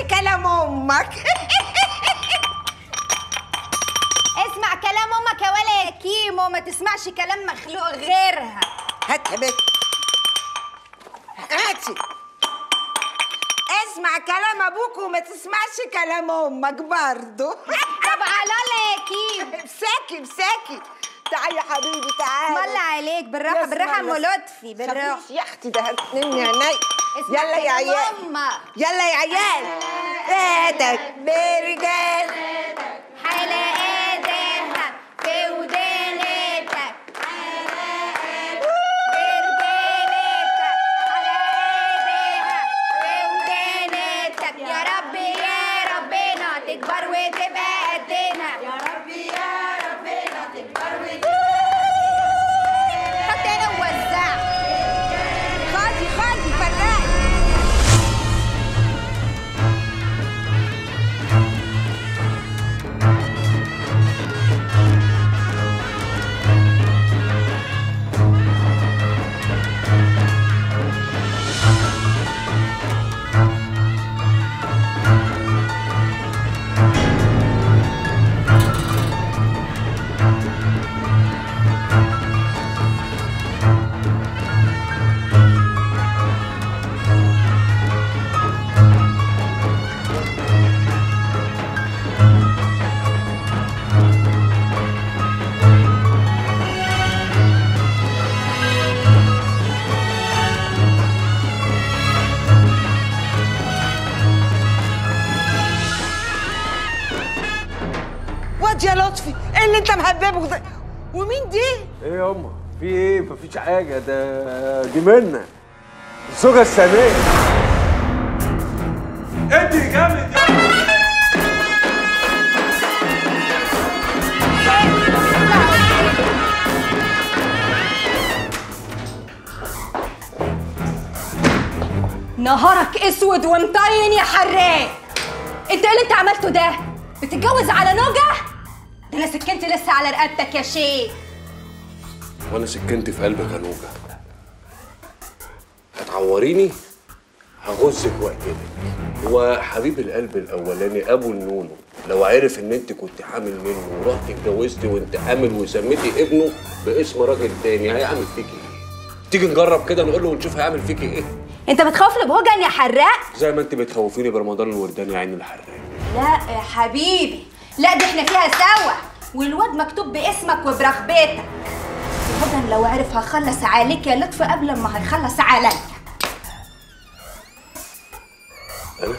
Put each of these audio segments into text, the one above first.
كلام امك اسمع كلام امك يا ولا يا كيمو ما تسمعش كلام مخلوق غيرها هات يا بنت هاتي اسمع كلام ابوك وما تسمعش كلام امك برضه طب على الله يا كيمو امسكي امسكي تعالي يا حبيبي تعالي الله عليك بالراحه بسم بالراحه الله. ام لطفي بالراحه خفيف يا اختي ده هتنمي عيني اسمع يلا يا كلام عيال امك يلا يا عيال فاتك برجال حلقاتها في ودانتك برجالتك حلقاتها في ودانتك يا رب يا ربنا تكبر وتبقى قدنا يا رب يا ربنا تكبر وتبقى حتى انا وزعت خدي خدي فرقعي واد يا لطفي ايه اللي انت مهببه ده ومين دي ايه يا امه في ايه مفيش حاجه ده دي منا الزوجه الثانيه ادي جامد يا نهارك اسود ومطين يا حراق انت ايه اللي انت عملته ده بتتجوز على نوجة ده انا سكنت لسه على رقبتك يا شيخ وانا سكنت في قلبك يا نوجه هتعوريني هغزك واقتلك هو حبيب القلب الاولاني ابو النونو لو عرف ان انت كنت حامل منه ورحت اتجوزتي وانت حامل وسميتي ابنه باسم راجل تاني هيعمل فيكي ايه تيجي نجرب كده نقول له ونشوف هيعمل فيكي ايه انت بتخوفني بهجن يا حراق زي ما انت بتخوفيني برمضان الورداني يا عين الحراق لا يا حبيبي لا دي احنا فيها سوا والواد مكتوب باسمك وبرغبتك هجن لو عرف هخلص عليك يا لطفي قبل ما هيخلص عليا انا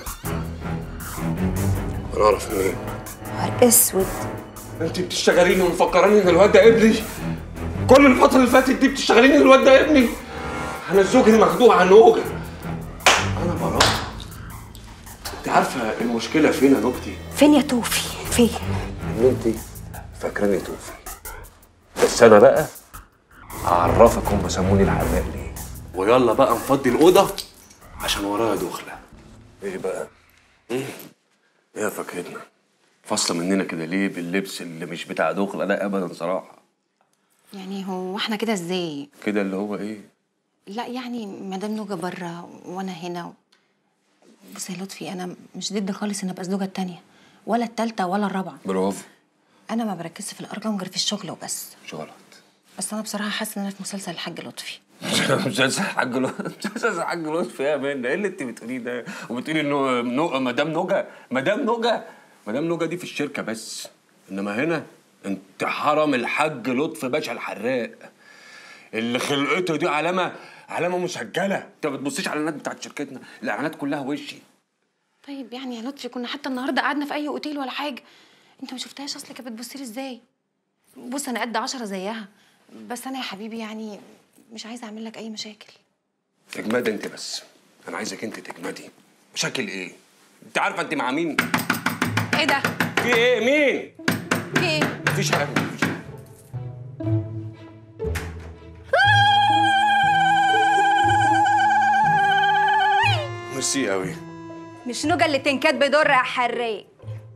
انا اعرف منين نهار اسود انت بتشتغليني ومفكراني ان الواد ده ابني كل الفترة اللي فاتت دي بتشتغليني ان الواد ده ابني انا الزوج اللي مخدوع عن نوجة انا براء انت عارفة المشكلة فين يا نوجتي؟ فين يا توفي فين ان انت فاكراني توفي بس انا بقى هعرفك هم سموني الحراق ليه ويلا بقى نفضي الأوضة عشان ورايا دخلة ايه بقى؟ ايه يا فاكرتنا فاصلة مننا كده ليه باللبس اللي مش بتاع دخلة ده ابدا صراحة يعني هو احنا كده ازاي كده اللي هو ايه؟ لا يعني مدام نوجة بره وانا هنا بص يا لطفي انا مش ضد خالص ان ابقى الزوجه التانية ولا التالتة ولا الرابعة برافو انا ما بركزش في الارقام غير في الشغل وبس مش غلط بس انا بصراحة حاسة ان انا في مسلسل الحاج لطفي مسلسل حاج لطفي مسلسل حاج لطفي يا مان ايه اللي انت بتقوليه ده وبتقولي انه نو... مدام نوجة مدام نوجة مدام نوجة دي في الشركه بس انما هنا انت حرم الحاج لطفي باشا الحراق اللي خلقته دي علامه علامه مسجله انت ما بتبصيش على الاعلانات بتاعت شركتنا الاعلانات كلها وشي طيب يعني يا لطفي كنا حتى النهارده قعدنا في اي اوتيل ولا حاجة انت ما شفتهاش اصل كانت بتبص لي ازاي بص انا قد عشرة زيها بس انا يا حبيبي يعني مش عايزة اعمل لك اي مشاكل تجمدي انت بس انا عايزك انت تجمدي مشاكل ايه انت عارفه انت مع مين ايه ده في ايه مين في ايه مفيش حاجه مفيش حاجه ميرسي قوي مش نوجة اللي تنكات بدور يا حراق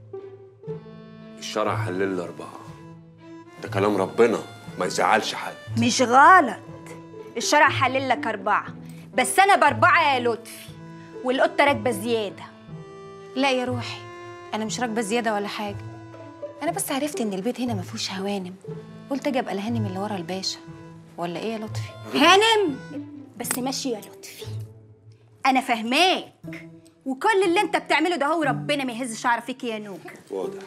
الشرع حلل لي اربعه ده كلام ربنا ما يزعلش حد مش غلط الشرع حلل لك أربعة بس أنا بأربعة يا لطفي والقطة راكبة زيادة لا يا روحي انا مش راكبه زياده ولا حاجه انا بس عرفت ان البيت هنا ما فيهوش هوانم قلت اجي ابقى الهانم اللي ورا الباشا ولا ايه يا لطفي هانم بس ماشي يا لطفي انا فاهماك وكل اللي انت بتعمله ده هو ربنا ما يهز شعر فيك يا نوج واضح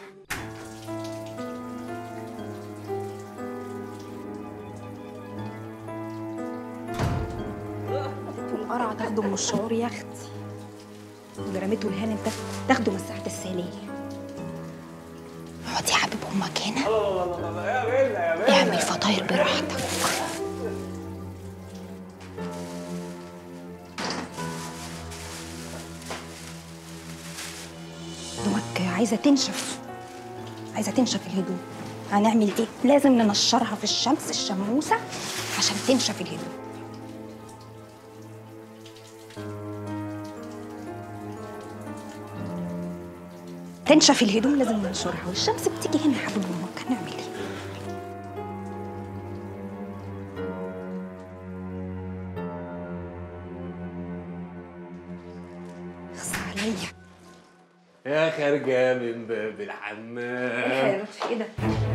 والقرع تاخده من الشعور يا اختي اللي رميته الهانم ده تاخده مساحه الساليه اقعد يا حبيب امك هنا اعمل فطاير براحتك هدومك عايزه تنشف عايزه تنشف الهدوم هنعمل ايه لازم ننشرها في الشمس الشموسه عشان تنشف الهدوم تنشف الهدوم لازم ننشرها والشمس بتيجي هنا يا حبيب امك هنعمل ايه خص عليا يا خارجه من باب الحمام ايه ده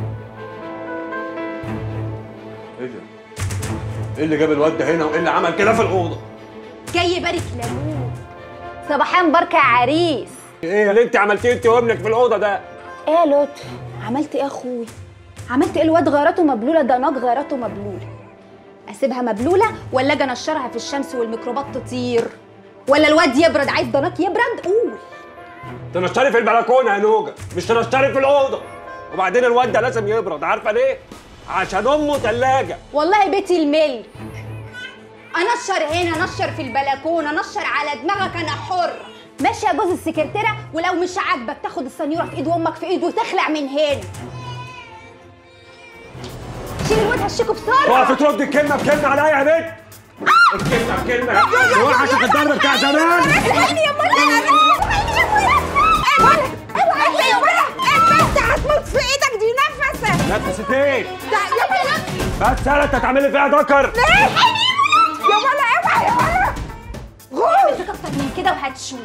ايه ده؟ ايه اللي جاب الواد ده هنا وايه اللي عمل كده في الاوضه؟ جاي يبارك لابوه صباحان بركة يا عريس ايه اللي انت عملتيه انت وابنك في الاوضه ده؟ ايه يا لطفي عملت ايه يا اخوي عملت ايه الواد غيرته مبلوله ده ناج غيرته مبلوله اسيبها مبلوله ولا اجي انشرها في الشمس والميكروبات تطير ولا الواد يبرد عايز ضناك يبرد قول تنشري في البلكونه يا نوجه مش تنشري في الاوضه وبعدين الواد ده لازم يبرد عارفه ليه؟ عشان امه ثلاجه والله بيتي الملك انشر هنا انشر في البلكونه انشر على دماغك انا حر ماشي يا جوز السكرتيره ولو مش عاجبك تاخد السنيوره في ايد امك في ايد وتخلع من هنا شيل الواد هشيكوا بسرعه واقف ترد الكلمه بكلمه عليا يا بنت الكلمه بكلمه هو عشان الضرب بتاع زمان الحقني يا ماما اوعى يا ولد انت هتموت في ايدك دي نفسك نفست ايه؟ ده يا ولد بس انا انت هتعملي فيها ذكر يا ولد اوعى يا ولد غوص اكتر من كده وهتشوف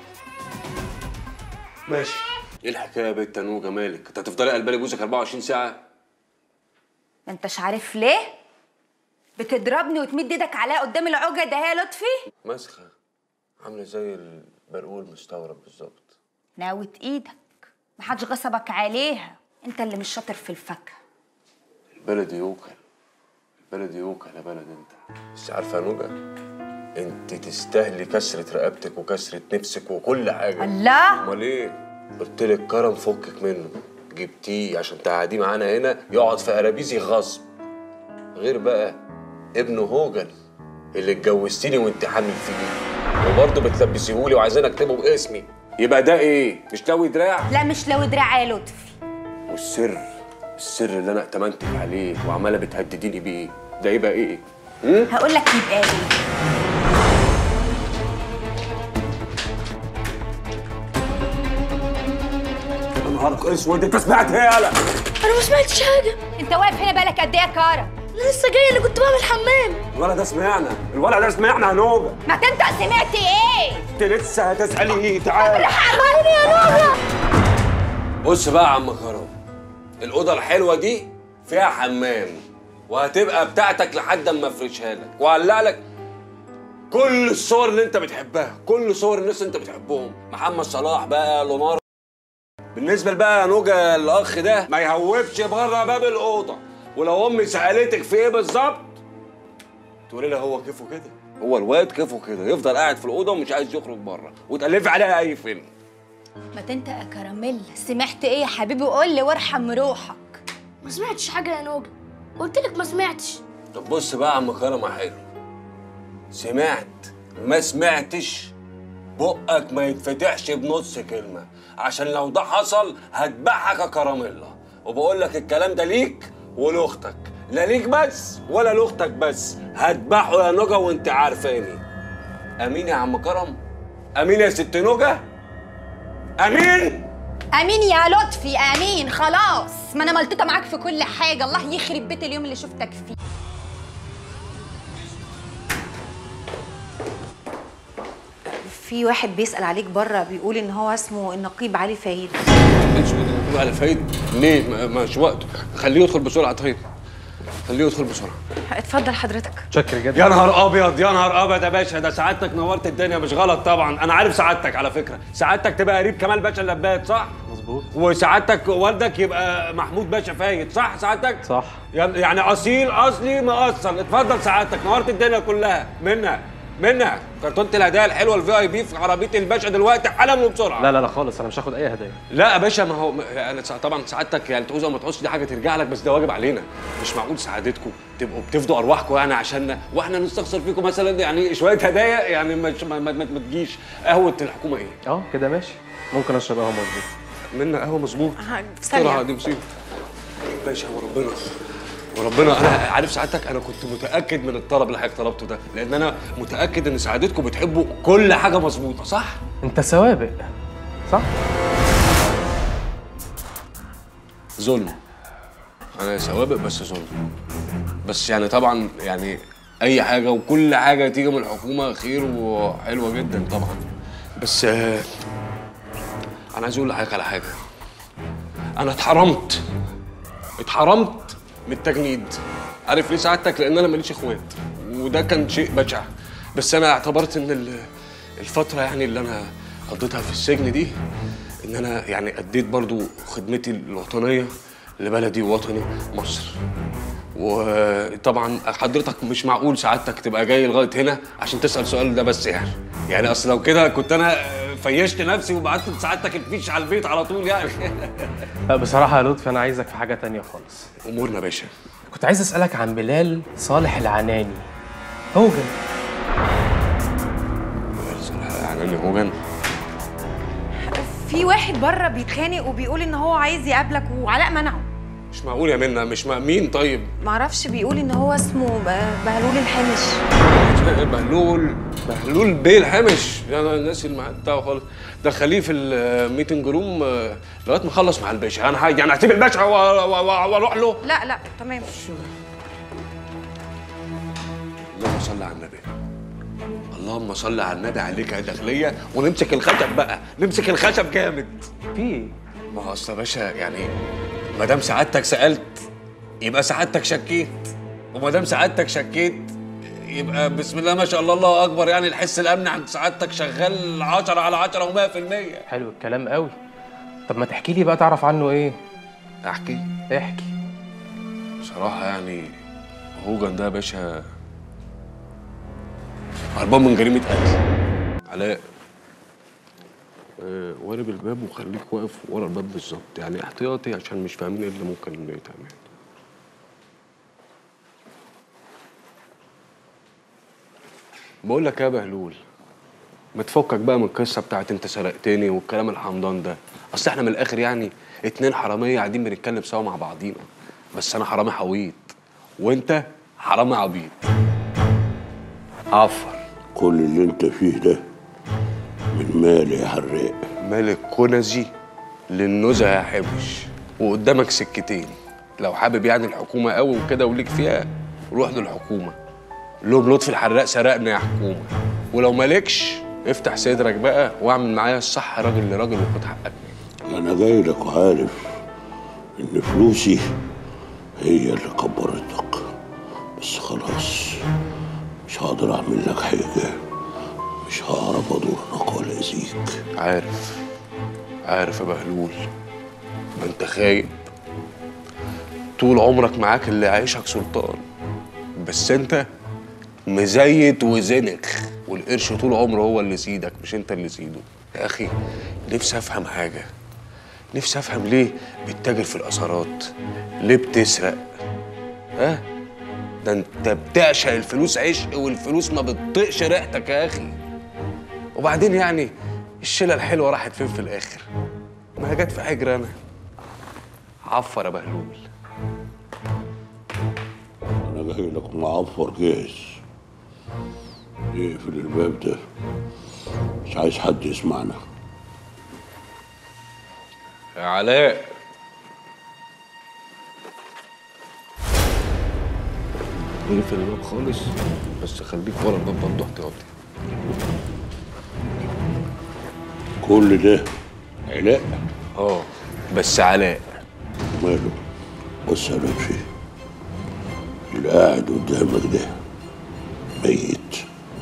ماشي ايه الحكايه يا بنت نوجه مالك؟ انت هتفضلي قلبالي جوزك 24 ساعه؟ ما انتش عارف ليه بتضربني وتمد ايدك عليا قدام العجة ده يا لطفي مسخه عامله زي البرقول مستورد بالظبط ناوت ايدك محدش غصبك عليها انت اللي مش شاطر في الفاكهه البلد يوكل البلد يوكل يا بلد انت بس عارفه يا نوجه انت تستاهلي كسره رقبتك وكسره نفسك وكل حاجه الله امال ايه قلت لك كرم فكك منه جبتيه عشان تقعديه معانا هنا يقعد في قرابيزي غصب غير بقى ابنه هوجل اللي اتجوزتيني وانت حامل فيه وبرضه بتلبسيهولي وعايزين اكتبه باسمي يبقى ده ايه مش لوي دراع لا مش لو دراع يا لطفي والسر السر اللي انا ائتمنتك عليه وعماله بتهدديني بيه ده يبقى ايه هقول لك يبقى ايه يا نهار اسود انت سمعت ايه يالا انا ما سمعتش حاجه انت واقف هنا بالك قد ايه يا كارم انا لسه جاي اللي كنت بعمل حمام الولد ده سمعنا الولد ده سمعنا يا نوجه ما تنطق سمعت ايه انت لسه هتسالي ايه تعالى حرمني يا نوبه بص بقى يا عم كرم الأوضة الحلوة دي فيها حمام وهتبقى بتاعتك لحد اما افرشها لك وهعلق لك كل الصور اللي انت بتحبها كل صور الناس اللي انت بتحبهم محمد صلاح بقى لونار بالنسبة بقى يا نوجة الأخ ده ما يهوبش بره باب الأوضة ولو أمي سألتك في إيه بالظبط تقولي لها هو كيفه كده هو الواد كيفه كده يفضل قاعد في الأوضة ومش عايز يخرج بره وتألفي عليها أي فيلم ما تنطق يا كراميل سمعت ايه يا حبيبي قول لي وارحم روحك ما سمعتش حاجه يا نوجه قلت لك ما سمعتش طب بص بقى يا عم كرم يا حلو سمعت ما سمعتش بقك ما يتفتحش بنص كلمة عشان لو ده حصل هتبعك يا كراميلا وبقول لك الكلام ده ليك ولأختك لا ليك بس ولا لأختك بس هتبعه يا نجا وانت عارفاني أمين يا عم كرم أمين يا ست نجا أمين امين يا لطفي امين خلاص ما انا ملطوطه معاك في كل حاجه الله يخرب بيت اليوم اللي شفتك فيه في في واحد بيسال عليك بره بيقول ان هو اسمه النقيب علي فايد اسود نقول على فايد ليه ما- مش وقته خليه يدخل بسرعه طيب خليه يدخل بسرعه اتفضل حضرتك شكر جدا يا نهار ابيض يا نهار ابيض يا باشا ده سعادتك نورت الدنيا مش غلط طبعا انا عارف سعادتك على فكره سعادتك تبقى قريب كمال باشا اللبات صح مظبوط وسعادتك والدك يبقى محمود باشا فايد صح سعادتك صح يعني اصيل اصلي مقصر اتفضل سعادتك نورت الدنيا كلها منها منها كرتونه الهدايا الحلوه الفي اي بي في عربيه الباشا دلوقتي حالا وبسرعه لا لا لا خالص انا مش هاخد اي هدايا لا يا باشا ما هو يعني سع- طبعا سعادتك يعني تعوز او ما تعوزش دي حاجه ترجع لك بس ده واجب علينا مش معقول سعادتكم تبقوا بتفدوا ارواحكم يعني عشاننا واحنا نستخسر فيكم مثلا يعني شويه هدايا يعني مش ما, ما, ما, ما تجيش قهوه الحكومه ايه؟ اه كده ماشي ممكن اشرب قهوه مظبوط منا قهوه مظبوط ه- بسرعه ثانيه دي مصيبه باشا وربنا وربنا انا عارف سعادتك انا كنت متاكد من الطلب اللي حضرتك طلبته ده لان انا متاكد ان سعادتكم بتحبوا كل حاجه مظبوطه صح؟ انت سوابق صح ظلم انا سوابق بس ظلم بس يعني طبعا يعني اي حاجه وكل حاجه تيجي من الحكومه خير وحلوه جدا طبعا بس آه، انا عايز اقول لحضرتك على حاجه انا اتحرمت اتحرمت من التجنيد عارف ليه سعادتك لان انا ماليش اخوات وده كان شيء بشع بس انا اعتبرت ان ال- الفتره يعني اللي انا قضيتها في السجن دي ان انا يعني اديت برضو خدمتي الوطنيه لبلدي ووطني مصر وطبعا حضرتك مش معقول سعادتك تبقى جاي لغايه هنا عشان تسال السؤال ده بس يعني يعني اصل لو كده كنت انا فيشت نفسي وبعت سعادتك الفيش على البيت على طول يعني لا بصراحه يا لطفي انا عايزك في حاجه تانية خالص امورنا يا باشا كنت عايز اسالك عن بلال صالح العناني هوجن يعني هوجن في واحد بره بيتخانق وبيقول ان هو عايز يقابلك وعلاء منعه مش معقول يا منى مش مع مين طيب معرفش بيقول ان هو اسمه ب- بهلول الحمش بهلول بهلول بيه الحمش انا ناسي الميعاد بتاعه خالص دخليه في الميتنج روم آه، لغايه ما اخلص مع الباشا انا ه- يعني هسيب الباشا و- و- و- واروح له لا لا تمام اللهم صل على النبي اللهم صل على النبي عليك يا داخليه ونمسك الخشب بقى نمسك الخشب جامد في إيه؟ ما هو اصل يا باشا يعني ما دام سعادتك سالت يبقى سعادتك شكيت وما دام سعادتك شكيت يبقى بسم الله ما شاء الله الله اكبر يعني الحس الامني عند سعادتك شغال 10 على 10 و100% حلو الكلام قوي طب ما تحكي لي بقى تعرف عنه ايه احكي احكي بصراحه يعني هوجن ده يا باشا هربان من جريمه قتل علاء آه، وارب الباب وخليك واقف ورا الباب بالظبط يعني احتياطي عشان مش فاهمين ايه اللي ممكن يتعمل بقول لك يا بهلول ما تفكك بقى من القصه بتاعت انت سرقتني والكلام الحمضان ده اصل احنا من الاخر يعني اتنين حراميه قاعدين بنتكلم سوا مع بعضينا بس انا حرامي حويط وانت حرامي عبيط عفر كل اللي انت فيه ده من مالي يا حراق مالك كنزي للنزهه يا حبش وقدامك سكتين لو حابب يعني الحكومه قوي وكده وليك فيها روح للحكومه قول لهم لطفي الحراق سرقنا يا حكومه ولو مالكش افتح صدرك بقى واعمل معايا الصح راجل لراجل وخد حقك انا جاي لك وعارف ان فلوسي هي اللي كبرتك بس خلاص مش هقدر اعمل لك حاجه مش هعرف اضرك ولا اذيك عارف عارف يا بهلول ما انت خايب طول عمرك معاك اللي عايشك سلطان بس انت مزيت وزنخ والقرش طول عمره هو اللي سيدك مش انت اللي سيده يا اخي نفسي افهم حاجه نفسي افهم ليه بتتاجر في الاثارات ليه بتسرق ها ده انت بتعشق الفلوس عشق والفلوس ما بتطقش ريحتك يا اخي وبعدين يعني الشله الحلوه راحت فين في الاخر ما هي جت في حجر انا عفر يا بهلول انا جاي لك معفر جاهز اقفل الباب ده مش عايز حد يسمعنا يا علاء اقفل الباب خالص بس خليك ورا الباب برضه احتياطي كل ده علاء اه بس علاء ماله بص يا لطفي اللي قاعد قدامك ده ميت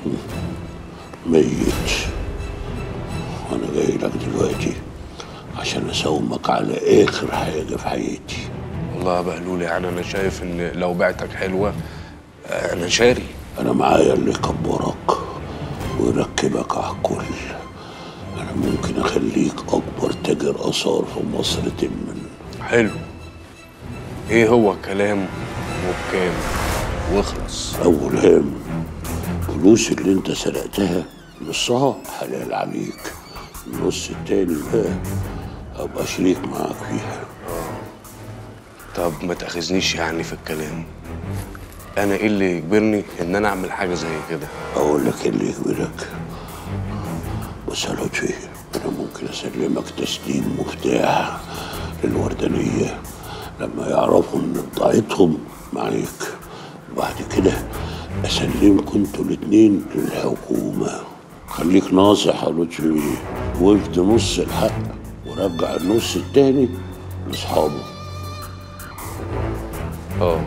ميت وانا جاي لك دلوقتي عشان اسومك على اخر حاجه في حياتي والله يا بهلول يعني انا شايف ان لو بعتك حلوه آه، انا شاري انا معايا اللي يكبرك ويركبك على الكل انا ممكن اخليك اكبر تاجر اثار في مصر تمن حلو ايه هو الكلام وبكام واخلص اول هام فلوس اللي انت سرقتها نصها حلال عليك النص التاني بقى ابقى شريك معاك فيها طب ما تاخذنيش يعني في الكلام انا ايه اللي يجبرني ان انا اعمل حاجه زي كده اقول لك اللي يجبرك بص يا لطفي انا ممكن اسلمك تسليم مفتاح للوردانيه لما يعرفوا ان بضاعتهم معاك وبعد كده اسلمكم انتوا الاتنين للحكومه خليك ناصح يا لطفي وفد نص الحق ورجع النص التاني لاصحابه اه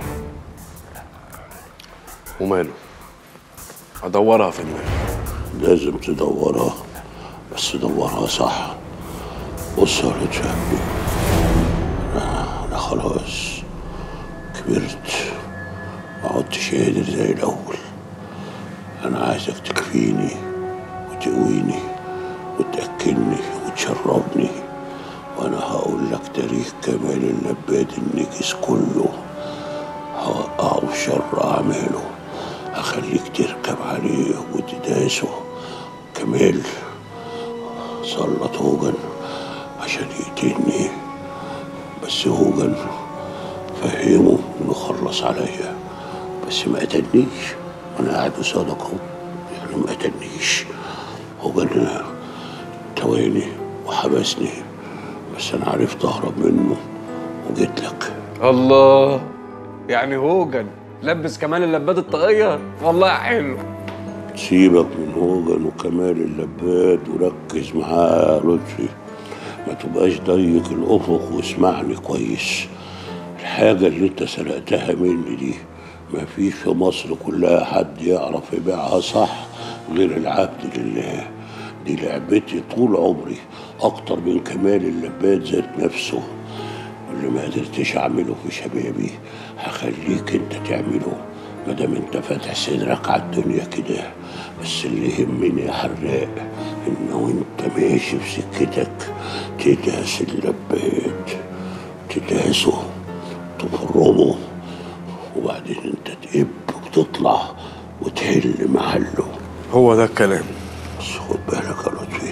وماله ادورها في دماغي لازم تدورها بس دورها صح بص يا لطفي يا ابني أنا- انا خلاص كبرت ما عدتش قادر زي الاول انا عايزك تكفيني وتقويني وتاكلني وتشربني وانا هقول لك تاريخ كمال اللباد النجس كله هوقعه في شر اعماله هخليك تركب عليه وتداسه كمال سلط هوجن عشان يقتلني بس هوجن فهمه انه خلص عليا بس ما قتلنيش وانا قاعد قصادك اهو يعني ما قتلنيش هوجن تواني وحبسني بس انا عرفت اهرب منه وجيت لك الله يعني هوجن لبس كمان اللبات الطاقية والله حلو سيبك من هوجن وكمال اللباد وركز معاه يا لطفي ما تبقاش ضيق الافق واسمعني كويس الحاجة اللي انت سرقتها مني دي ما فيش في مصر كلها حد يعرف يبيعها صح غير العبد لله دي لعبتي طول عمري اكتر من كمال اللباد ذات نفسه واللي ما قدرتش اعمله في شبابي هخليك انت تعمله ما دام انت فاتح صدرك على الدنيا كده بس اللي يهمني يا حراق ان وانت ماشي في سكتك تداس اللباد تداسه تفرمه وبعدين انت تقب وتطلع وتحل محله هو ده الكلام بس خد بالك يا لطفي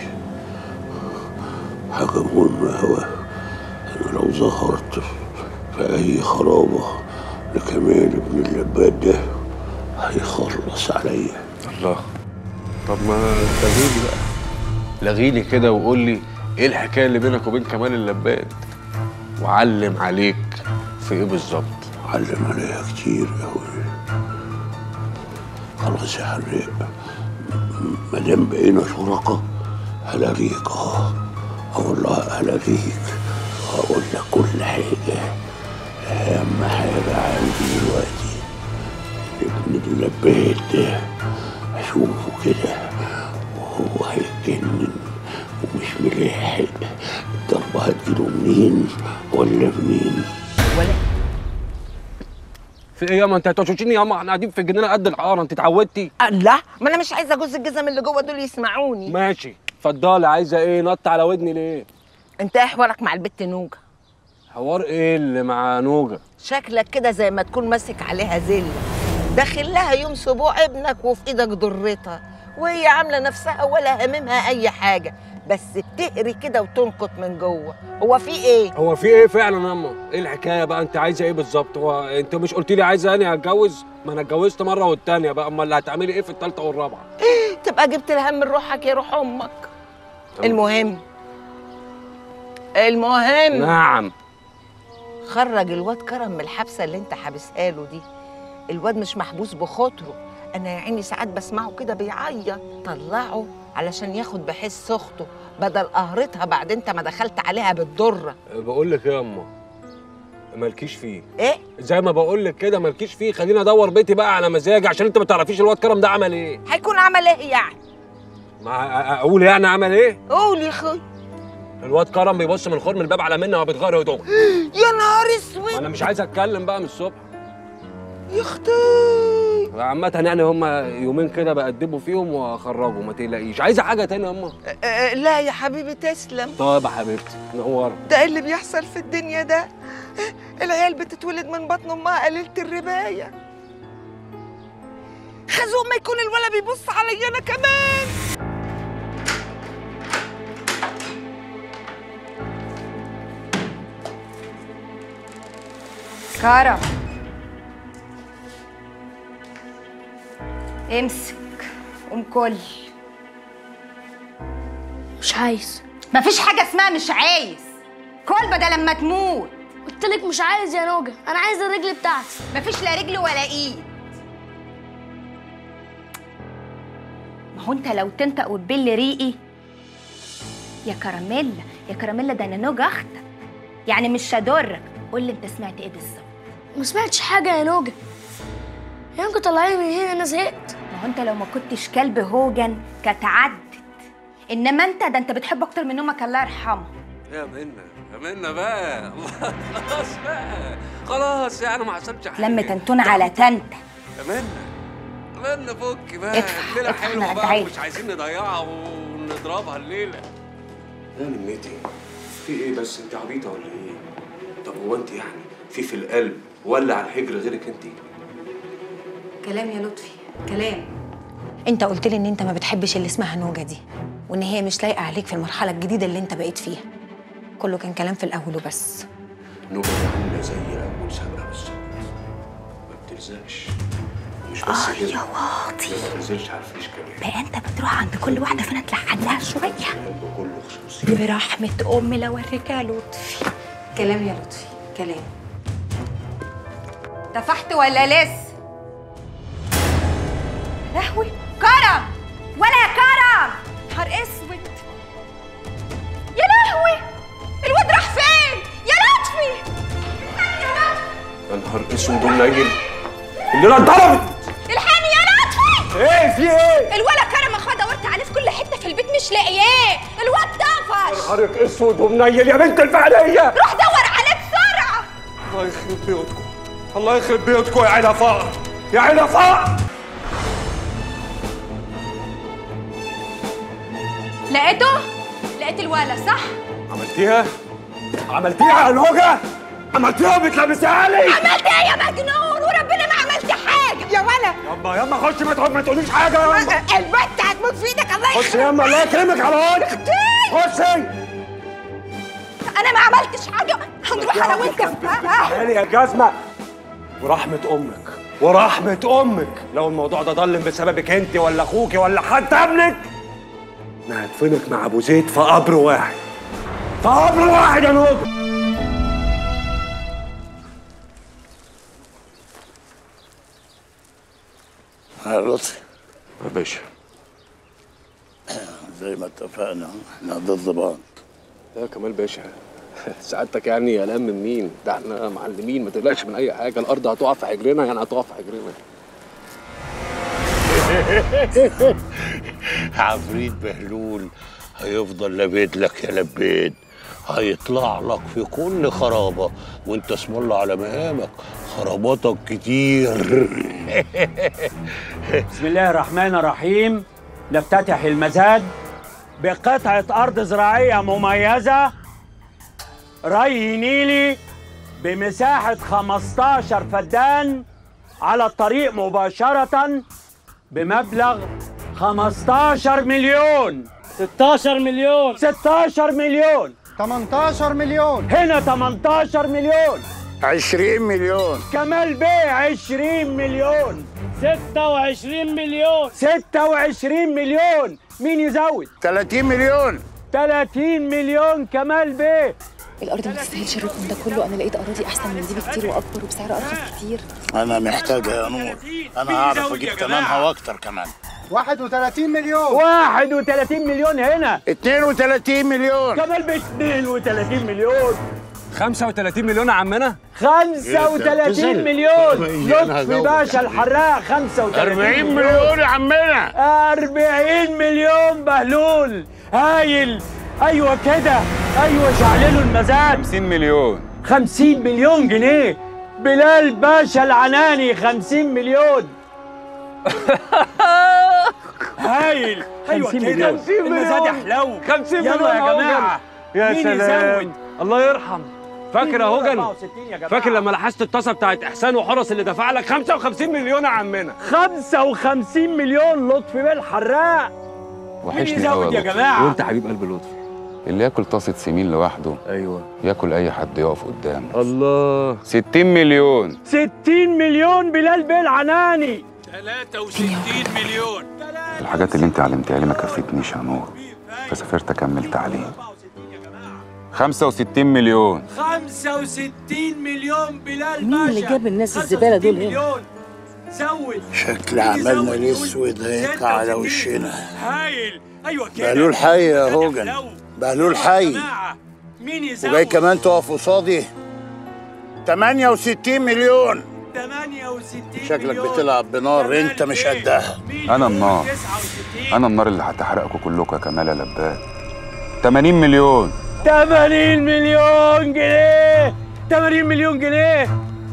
حاجة مهمة أوي أنا لو ظهرت في أي خرابة لكمال ابن اللباد ده هيخلص عليا الله طب ما لغيلي بقى لغيلي كده وقول لي ايه الحكايه اللي بينك وبين كمال اللباد وعلم عليك في ايه بالظبط علم عليها كتير أوي خلاص يا حراق م- ما دام بقينا شركاء هلاقيك اه اه والله هلاقيك هقول لك كل حاجة أهم حاجة عندي دلوقتي ابن اللباد ده أشوفه كده وهو هيتجنن ومش ملاحق الضربة هتجيله منين ولا منين في ايه ياما انت هتوشوشيني ياما احنا قاعدين في الجنينه قد الحاره انت اتعودتي الله ما انا مش عايزه جوز الجزم اللي جوه دول يسمعوني ماشي اتفضلي عايزه ايه نط على ودني ليه انت ايه حوارك مع البت نوجه حوار ايه اللي مع نوجه شكلك كده زي ما تكون ماسك عليها زله داخل لها يوم سبوع ابنك وفي ايدك ضرتها وهي عامله نفسها ولا هاممها اي حاجه بس بتقري كده وتنقط من جوه هو في ايه هو في ايه فعلا ياما ايه الحكايه بقى انت عايزه ايه بالظبط هو انت مش قلت لي عايزه اني اتجوز ما انا اتجوزت مره والتانيه بقى امال اللي هتعملي ايه في الثالثه والرابعه تبقى جبت الهم من روحك يا روح امك المهم المهم نعم خرج الواد كرم من الحبسه اللي انت حابسها له دي الواد مش محبوس بخاطره انا يا عيني ساعات بسمعه كده بيعيط طلعه علشان ياخد بحس اخته بدل قهرتها بعد انت ما دخلت عليها بالضره بقول لك ايه يا اما مالكيش فيه ايه زي ما بقول لك كده مالكيش فيه خليني ادور بيتي بقى على مزاجي عشان انت ما تعرفيش الواد كرم ده عمل ايه هيكون عمل ايه يعني ما اقول يعني عمل ايه قول يا اخوي الواد كرم بيبص من خرم الباب على منى وبيتغير هدومه يا نهار اسود انا مش عايز اتكلم بقى من الصبح يا اختي عامة يعني هما يومين كده بقدموا فيهم واخرجوا ما تقلقيش عايزة حاجة تاني يا اما أه، أه، لا يا حبيبي تسلم طيب يا حبيبتي نور ده إيه اللي بيحصل في الدنيا ده العيال بتتولد من بطن امها قليله الربايه خزوق ما يكون الولد بيبص عليا انا كمان كرم امسك قوم كل مش عايز مفيش حاجة اسمها مش عايز كل بدل لما تموت قلت لك مش عايز يا نوجة انا عايز الرجل بتاعتي مفيش لا رجل ولا ايد ما هو انت لو تنطق وتبل ريقي يا كراميلا يا كراميلا ده انا نوج اختك يعني مش هضرك قول لي انت سمعت ايه بالظبط ما سمعتش حاجة يا نوجة يا انكم طلعيني من هنا انا زهقت ما هو انت لو ما كنتش كلب هوجن كانت عدت انما انت ده انت بتحب اكتر من امك الله يرحمها يا منى يا منى بقى الله خلاص بقى خلاص يعني ما حصلش حاجة لم تنتون على تنته يا منى منى فك بقى ادفع، الليلة ادفع، حلوة أنا بقى هدعيلك. ومش عايزين نضيعها ونضربها الليلة يا نمتي في ايه بس انت عبيطة ولا ايه؟ طب هو انت يعني في في القلب ولا على الحجر غيرك انت؟ كلام يا لطفي كلام انت قلت لي ان انت ما بتحبش اللي اسمها نوجه دي وان هي مش لايقه عليك في المرحله الجديده اللي انت بقيت فيها كله كان كلام في الاول وبس نوبة عاملة زي أول سابقة بالظبط ما بتلزقش مش بس كده يا واطي ما بتنزلش على الفيش كمان بقى انت بتروح عند كل واحده فينا تلحن لها شويه بكل خصوصية برحمه امي لو اوريك يا لطفي كلام يا لطفي كلام دفعت ولا لسه لهوي كرم ولا يا كرم نهار اسود يا لهوي الواد راح فين يا لطفي الحقني يا لطفي يا نهار اسود ومنيل الليلة اتضربت الحقني يا لطفي ايه في ايه؟ الولا كرم اخويا دورت عليه في كل حته في البيت مش لاقياه الواد طفش نهارك اسود ومنيل يا بنت الفعلية روح دور عليه بسرعه الله يخرب بيوتكم الله يخرب بيوتكم يا عيلة فقر يا عيلة فقر لقيته لقيت الولا صح عملتيها؟ عملتيها يا نوجة؟ عملتيها بتلبسيها لي؟ عملت ايه يا مجنون وربنا ما عملت حاجه يا ولا يما يما خش ما تقعد ما تقوليش حاجة يا يما البت هتموت في ايدك الله خش يخرب يما الله يكرمك على وجهك خشي انا ما عملتش حاجه هنروح انا وانت في تعالي يا جزمة ورحمة أمك ورحمة أمك لو الموضوع ده ضلم بسببك أنت ولا أخوكي ولا حتى ابنك أنا هدفنك مع أبو زيد في قبر واحد في قبر واحد يا نوجة يا لطفي يا باشا زي ما اتفقنا احنا ضد بعض يا كمال باشا سعادتك يعني قلقان من مين؟ ده احنا معلمين ما تقلقش من أي حاجة الأرض هتقع في حجرنا يعني هتقع في حجرنا عفريت بهلول هيفضل لبيد لك يا لبيد هيطلع لك في كل خرابة وانت اسم الله على مقامك خراباتك كتير بسم الله الرحمن الرحيم نفتتح المزاد بقطعة أرض زراعية مميزة ري نيلي بمساحة 15 فدان على الطريق مباشرة بمبلغ 15 مليون 16 مليون 16 مليون 18 مليون هنا 18 مليون 20 مليون كمال بيه 20 مليون 26 مليون 26 مليون مين يزود 30 مليون 30 مليون كمال بيه الارض ما تستاهلش الرقم ده كله انا لقيت اراضي احسن من دي بكتير واكبر وبسعر ارخص كتير انا محتاجها يا نور انا هعرف اجيب ثمنها واكتر كمان 31 مليون 31 مليون هنا 32 مليون كمان ب 32 مليون 35 مليون يا عمنا 35 مليون أنا لطفي هجاوبك. باشا الحراق 35 40 مليون يا عمنا 40 مليون بهلول هايل ايوه كده ايوه شعللوا المزاد 50 مليون 50 مليون جنيه بلال باشا العناني 50 مليون هايل ايوه 50 كده مليون. المزاد يحلو 50 يلا مليون يا يا جماعه يا مين سلام يزود؟ الله يرحم فاكر يا هوجن 64 يا جماعة. فاكر لما لحست الطاسه بتاعت احسان وحرس اللي دفع لك 55 مليون يا عمنا 55 مليون لطفي بيه الحراق وحشني يزود قوي يا جماعة؟ وانت حبيب قلب لطفي اللي ياكل طاسه سمين لوحده ايوه ياكل اي حد يقف قدامه الله 60 مليون 60 مليون بلال بيه العناني الحاجات اللي انت علمتها لي ما كفتنيش يا نور فسافرت اكمل تعليم 65 مليون 65 مليون بلال مين اللي جاب الناس الزبالة دول هنا؟ مليون زود شكل عملنا الاسود هيك على وشنا هايل ايوه كده بهلول حي يا هوجن بهلول حي مين يزود وجاي كمان تقف قصادي 68 مليون 68 شكلك بتلعب بنار انت مش قدها انا النار انا النار اللي هتحرقكم كلكم يا كمال يا لباد 80 مليون 80 مليون جنيه 80 مليون جنيه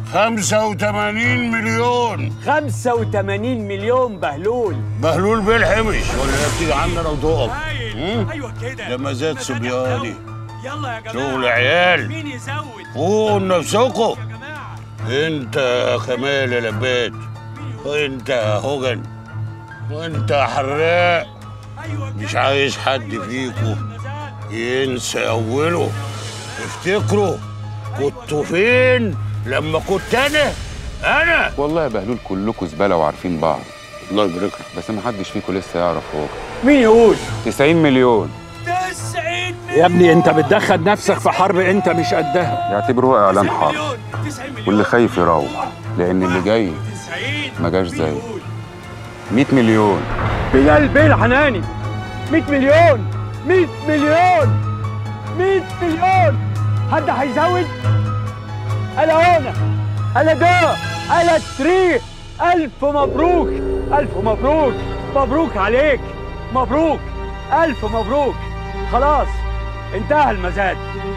85 مليون 85 مليون بهلول بهلول بالحمش ولا هي بتيجي عندنا وتقف هايل ايوه كده ده مزاد صبياني يلا يا جماعه شغل عيال مين يزود قول نفسكم انت يا كمال يا لبات وانت يا هوجن وانت يا حراق مش عايز حد فيكم ينسى اوله افتكروا كنتوا فين لما كنت انا انا والله يا بهلول كلكم زباله وعارفين بعض الله يبارك لك بس ما حدش فيكم لسه يعرف هو مين يقول 90 مليون 90 يا ابني انت بتدخل نفسك في حرب انت مش قدها يعتبروها اعلان حرب واللي خايف يروح لان اللي جاي ما جاش زي 100 مليون بلال بيه العناني 100 مليون 100 مليون 100 مليون حد هيزود انا هنا انا ده انا تري الف مبروك الف مبروك مبروك عليك مبروك الف مبروك خلاص انتهى المزاد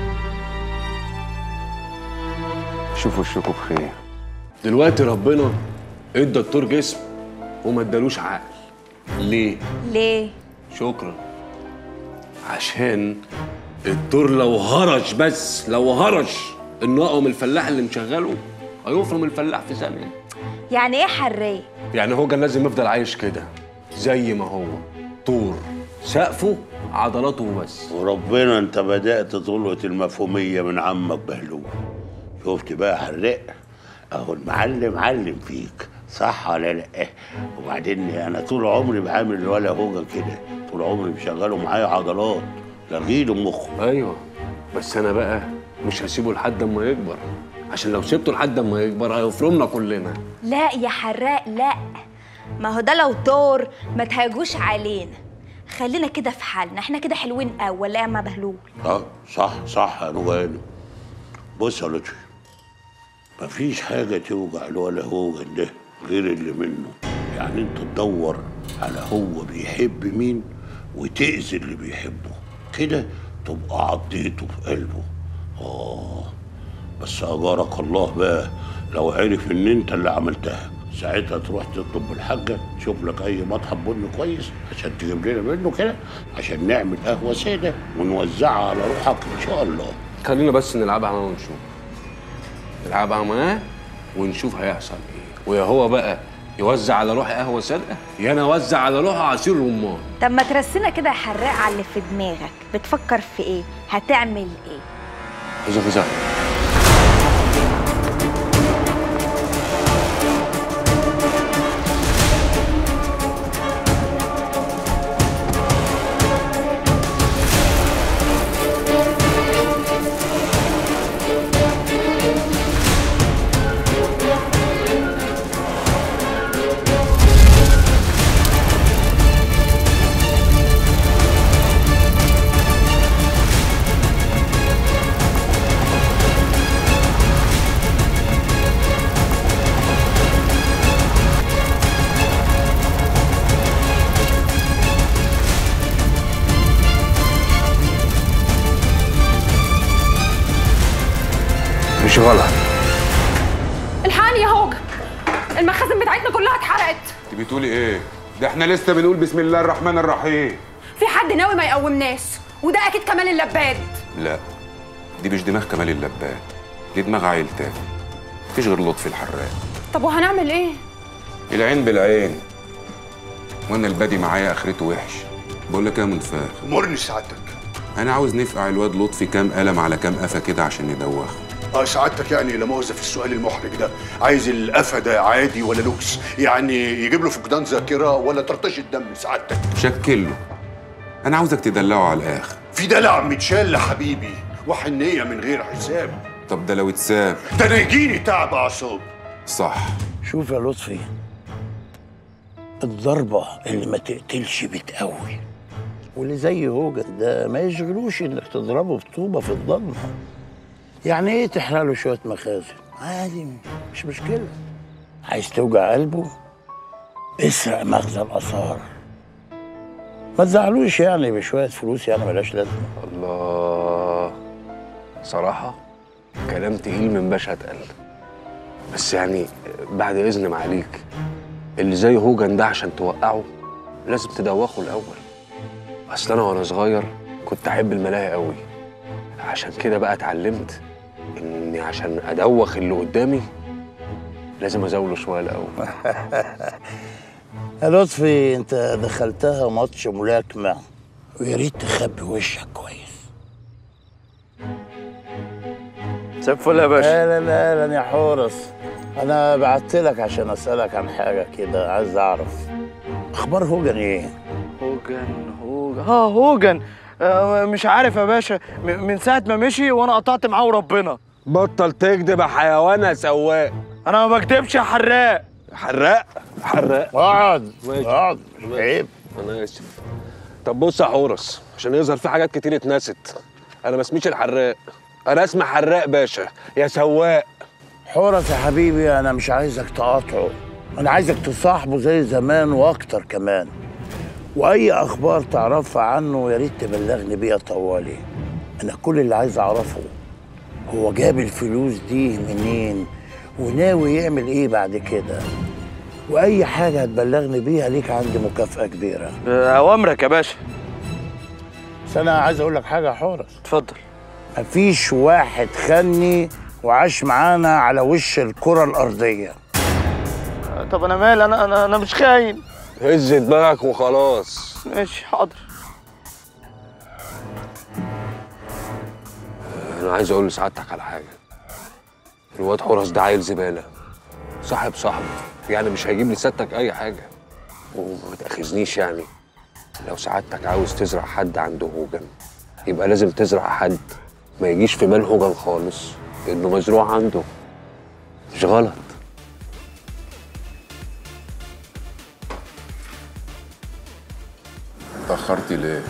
شوفوا وشكم بخير دلوقتي ربنا ادى الدكتور جسم وما ادالوش عقل ليه ليه شكرا عشان الدور لو هرش بس لو هرش النقم الفلاح اللي مشغله هيفرم الفلاح في ثانيه يعني ايه حريه يعني هو كان لازم يفضل عايش كده زي ما هو طور سقفه عضلاته وبس وربنا انت بدأت تلقط المفهومية من عمك بهلول شفت بقى حراق اهو المعلم علم فيك صح ولا لا وبعدين انا طول عمري بعامل ولا هوجة كده طول عمري مشغله معايا عضلات لغيله مخه ايوه بس انا بقى مش هسيبه لحد اما يكبر عشان لو سبته لحد اما يكبر هيفرمنا كلنا لا يا حراق لا ما هو ده لو طور ما تهاجوش علينا خلينا كده في حالنا احنا كده حلوين قوي ولا يا عم بهلول اه صح صح يا نوغانو بص يا لطفي مفيش حاجة توجع الولا هوجن ده غير اللي منه يعني انت تدور على هو بيحب مين وتأذي اللي بيحبه كده تبقى عضيته في قلبه اه بس أجارك الله بقى لو عرف ان انت اللي عملتها ساعتها تروح تطلب من الحاجة تشوف لك أي مطحن بن كويس عشان تجيب لنا منه كده عشان نعمل قهوة سادة ونوزعها على روحك إن شاء الله خلينا بس نلعبها معاه ونشوف نلعبها معاه ونشوف هيحصل ايه ويا هو بقى يوزع على روحي قهوه ساده يا انا اوزع على روحي عصير رمان طب ما ترسينا كده يا حراق على اللي في دماغك بتفكر في ايه هتعمل ايه فزا فزا غلط الحقني يا هوجة المخازن بتاعتنا كلها اتحرقت انت بتقولي ايه ده احنا لسه بنقول بسم الله الرحمن الرحيم في حد ناوي ما يقومناش وده اكيد كمال اللباد لا دي مش دماغ كمال اللباد دي دماغ عيل تاني مفيش غير لطفي الحراق طب وهنعمل ايه العين بالعين وانا البادي معايا اخرته وحش بقول لك ايه يا منفاخ مرني سعادتك انا عاوز نفقع الواد لطفي كام قلم على كام قفا كده عشان ندوخه اه سعادتك يعني لا مؤاخذه في السؤال المحرج ده عايز القفا ده عادي ولا لوكس يعني يجيب له فقدان ذاكره ولا طرطشه دم سعادتك شكله انا عاوزك تدلعه على الاخر في دلع متشال حبيبي وحنيه من غير حساب طب ده لو اتساب ده انا يجيني تعب اعصاب صح شوف يا لطفي الضربة اللي ما تقتلش بتقوي واللي زي هوجن ده ما يشغلوش انك تضربه بطوبة في الضلمة يعني ايه تحرق له شوية مخازن عادي مش مشكلة عايز توجع قلبه اسرق مخزن آثار ما تزعلوش يعني بشوية فلوس يعني ملاش لازمة الله صراحة كلام تقيل من باشا اتقل بس يعني بعد إذن معاليك اللي زي هوجن ده عشان توقعه لازم تدوخه الأول أصل أنا وأنا صغير كنت أحب الملاهي قوي عشان كده بقى اتعلمت إني عشان أدوخ اللي قدامي لازم أزاوله شوية الأول يا لطفي انت دخلتها ماتش ملاكمة ويا ريت تخبي وشك كويس مساء الفل يا باشا لا لا لا لا يا حورس انا بعت لك عشان اسالك عن حاجه كده عايز اعرف اخبار هوجن ايه هوجن هوجن اه هوجن آه مش عارف يا باشا م- من ساعة ما مشي وانا قطعت معاه وربنا بطل تكذب يا حيوان يا سواق انا ما بكدبش يا حراق حراق حراق اقعد ماشي. اقعد عيب انا اسف طب بص يا حورس عشان يظهر في حاجات كتير اتنست انا ما اسميش الحراق انا اسمي حراق باشا يا سواق حورس يا حبيبي انا مش عايزك تقاطعه انا عايزك تصاحبه زي زمان واكتر كمان واي اخبار تعرفها عنه يا ريت تبلغني بيها طوالي انا كل اللي عايز اعرفه هو جاب الفلوس دي منين وناوي يعمل ايه بعد كده واي حاجه هتبلغني بيها ليك عندي مكافاه كبيره آه، اوامرك يا باشا بس انا عايز اقول لك حاجه يا حورس اتفضل مفيش واحد خني وعاش معانا على وش الكره الارضيه آه، طب انا مال انا انا انا مش خاين هز دماغك وخلاص ماشي حاضر انا عايز اقول لسعادتك على حاجه الواد حورس ده عيل زباله صاحب صاحبه يعني مش هيجيب لسيادتك اي حاجه وما تاخذنيش يعني لو سعادتك عاوز تزرع حد عنده هوجن يبقى لازم تزرع حد ما يجيش في بال هوجن خالص انه مزروع عنده مش غلط اتاخرتي ليه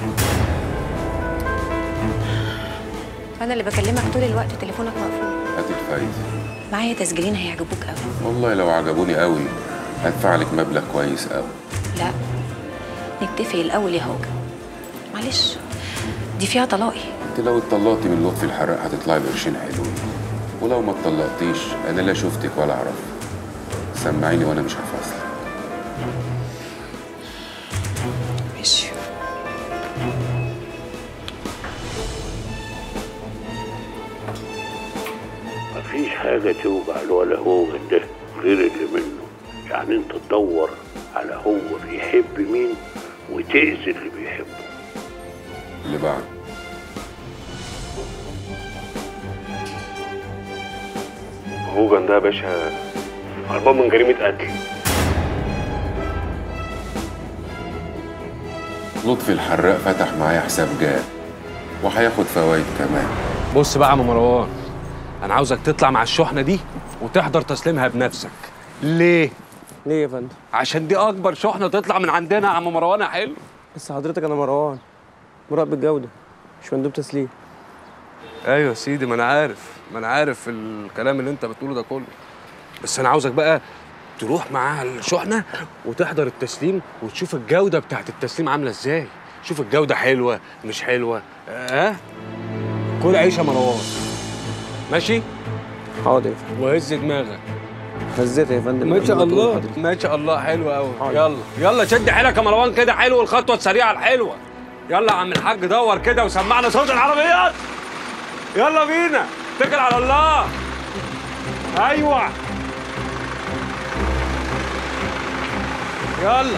انا اللي بكلمك طول الوقت تليفونك مقفول هات الفايده معايا تسجيلين هيعجبوك قوي والله لو عجبوني قوي هدفع لك مبلغ كويس قوي لا نتفق الاول يا هوجة معلش دي فيها طلاقي انت لو اتطلقتي من لطفي الحراق هتطلعي بقرشين حلوين ولو ما اتطلقتيش انا لا شفتك ولا اعرفك سمعيني وانا مش هفصل ماشي مفيش حاجة توجع الولا هوجن ده غير اللي منه يعني انت تدور على هو بيحب مين وتأذي اللي بيحبه اللي بعد هوجن ده يا باشا هربان من جريمه قتل لطفي الحراق فتح معايا حساب جاد وهياخد فوايد كمان بص بقى يا عم مروان انا عاوزك تطلع مع الشحنه دي وتحضر تسليمها بنفسك ليه ليه يا فندم؟ عشان دي اكبر شحنه تطلع من عندنا يا عم مروان يا حلو بس حضرتك انا مروان مراقب الجودة مش مندوب تسليم ايوه يا سيدي ما انا عارف ما انا عارف الكلام اللي انت بتقوله ده كله بس انا عاوزك بقى تروح معاها الشحنه وتحضر التسليم وتشوف الجوده بتاعت التسليم عامله ازاي شوف الجوده حلوه مش حلوه اه كل عيش يا مروان ماشي حاضر يا فندم وهز دماغك هزيت يا فندم ما شاء قبل ما تقول الله حضرتك. ما شاء الله حلو قوي يلا يلا شد حيلك يا مروان كده حلو الخطوه السريعه الحلوه يلا يا عم الحاج دور كده وسمعنا صوت العربيات يلا بينا اتكل على الله ايوه يلا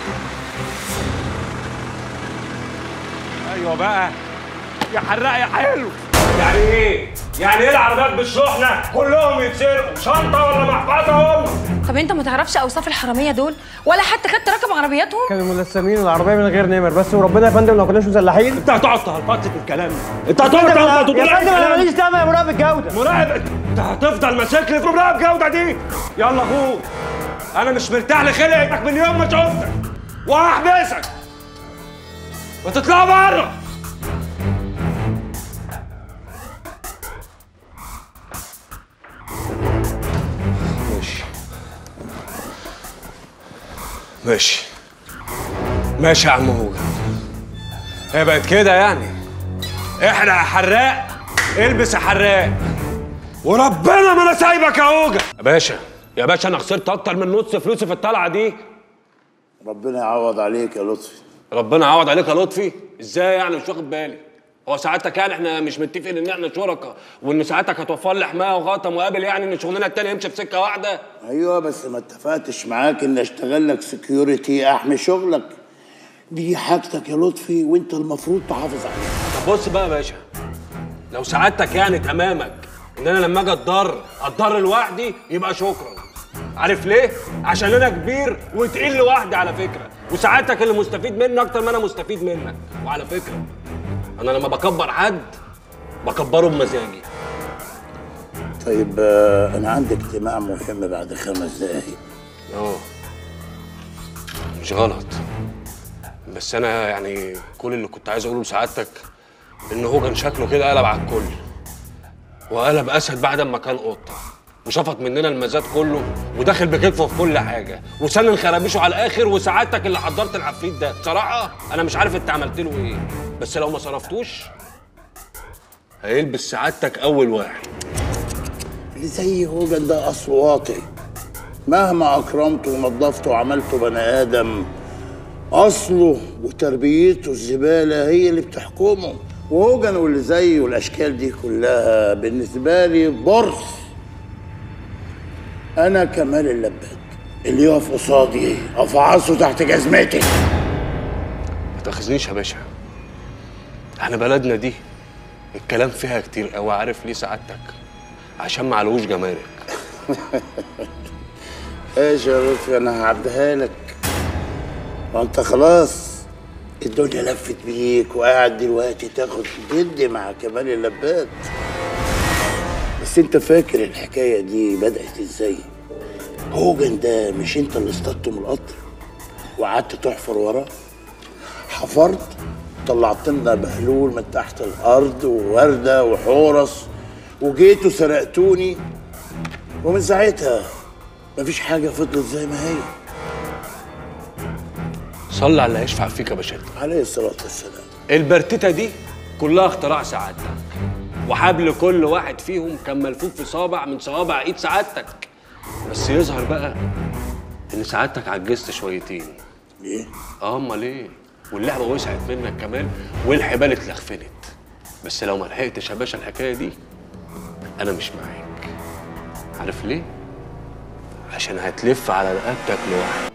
ايوه بقى يا حراق يا حلو يعني ايه؟ يعني ايه العربيات بالشحنه كلهم يتسرقوا شنطه ولا محفظه هم طب انت ما تعرفش اوصاف الحراميه دول ولا حتى خدت رقم عربياتهم كانوا ملثمين العربيه من غير نمر بس وربنا يا فندم لو كناش مسلحين انت هتقعد تهلطط في الكلام ده انت هتقعد تهلطط وتقول يا أي فندم انا كلام. ماليش دعوه يا مراقب الجوده مراقب انت هتفضل ماسك لي في مراقب جوده دي يلا اخوك انا مش مرتاح لخلقتك من يوم ما شفتك وهحبسك وتطلع بره ماشي ماشي ماشي يا عم هوجة هي بقت كده يعني احرق يا حراق البس يا حراق وربنا ما انا سايبك يا هوجة يا باشا يا باشا انا خسرت اكتر من نص فلوسي في الطلعه دي ربنا يعوض عليك يا لطفي ربنا يعوض عليك يا لطفي ازاي يعني مش واخد بالي هو ساعتك يعني احنا مش متفقين ان احنا شركاء وان ساعتك هتوفر لي حمايه وغطم وقابل يعني ان شغلنا التاني يمشي في سكه واحده ايوه بس ما اتفقتش معاك ان اشتغل لك سكيورتي احمي شغلك دي حاجتك يا لطفي وانت المفروض تحافظ عليها طب بص بقى يا باشا لو سعادتك يعني تمامك ان انا لما اجي اتضر اتضر لوحدي يبقى شكرا عارف ليه؟ عشان انا كبير وتقيل لوحدي على فكره وسعادتك اللي مستفيد مني اكتر ما انا مستفيد منك وعلى فكره انا لما بكبر حد بكبره بمزاجي طيب آه، انا عندي اجتماع مهم بعد خمس دقايق اه مش غلط بس انا يعني كل اللي كنت عايز اقوله لسعادتك ان هو كان شكله كده قلب على الكل وقلب اسد بعد ما كان قطه وشفط مننا المزاد كله وداخل بكتفه في كل حاجه وسنن خرابيشه على الاخر وسعادتك اللي حضرت العفريت ده بصراحه انا مش عارف انت عملت له ايه بس لو ما صرفتوش هيلبس سعادتك اول واحد اللي زي هوجن ده اصل واطي مهما اكرمته ونظفته وعملته بني ادم اصله وتربيته الزباله هي اللي بتحكمه وهوجن واللي زيه والاشكال دي كلها بالنسبه لي برص انا كمال اللباد اللي يقف قصادي افعصه تحت جزمتي ما تاخذنيش يا باشا احنا بلدنا دي الكلام فيها كتير قوي عارف ليه سعادتك عشان ما علوش جمارك ايش يا لطفي انا هعديها لك ما انت خلاص الدنيا لفت بيك وقاعد دلوقتي تاخد جد مع كمال اللبات بس انت فاكر الحكايه دي بدات ازاي هوجن ده مش انت اللي اصطدته من القطر وقعدت تحفر وراه حفرت طلعت لنا بهلول من تحت الارض وورده وحورس وجيتوا سرقتوني ومن ساعتها مفيش حاجه فضلت زي ما هي صلي على اللي هيشفع فيك يا باشا عليه الصلاه والسلام البرتيتا دي كلها اختراع سعادتك وحبل كل واحد فيهم كان ملفوف في صابع من صوابع ايد سعادتك بس يظهر بقى ان سعادتك عجزت شويتين ليه؟ اه امال ايه واللعبه وسعت منك كمان والحبال اتلخفنت بس لو ما لحقتش يا باشا الحكايه دي انا مش معاك عارف ليه عشان هتلف على رقبتك لوحدك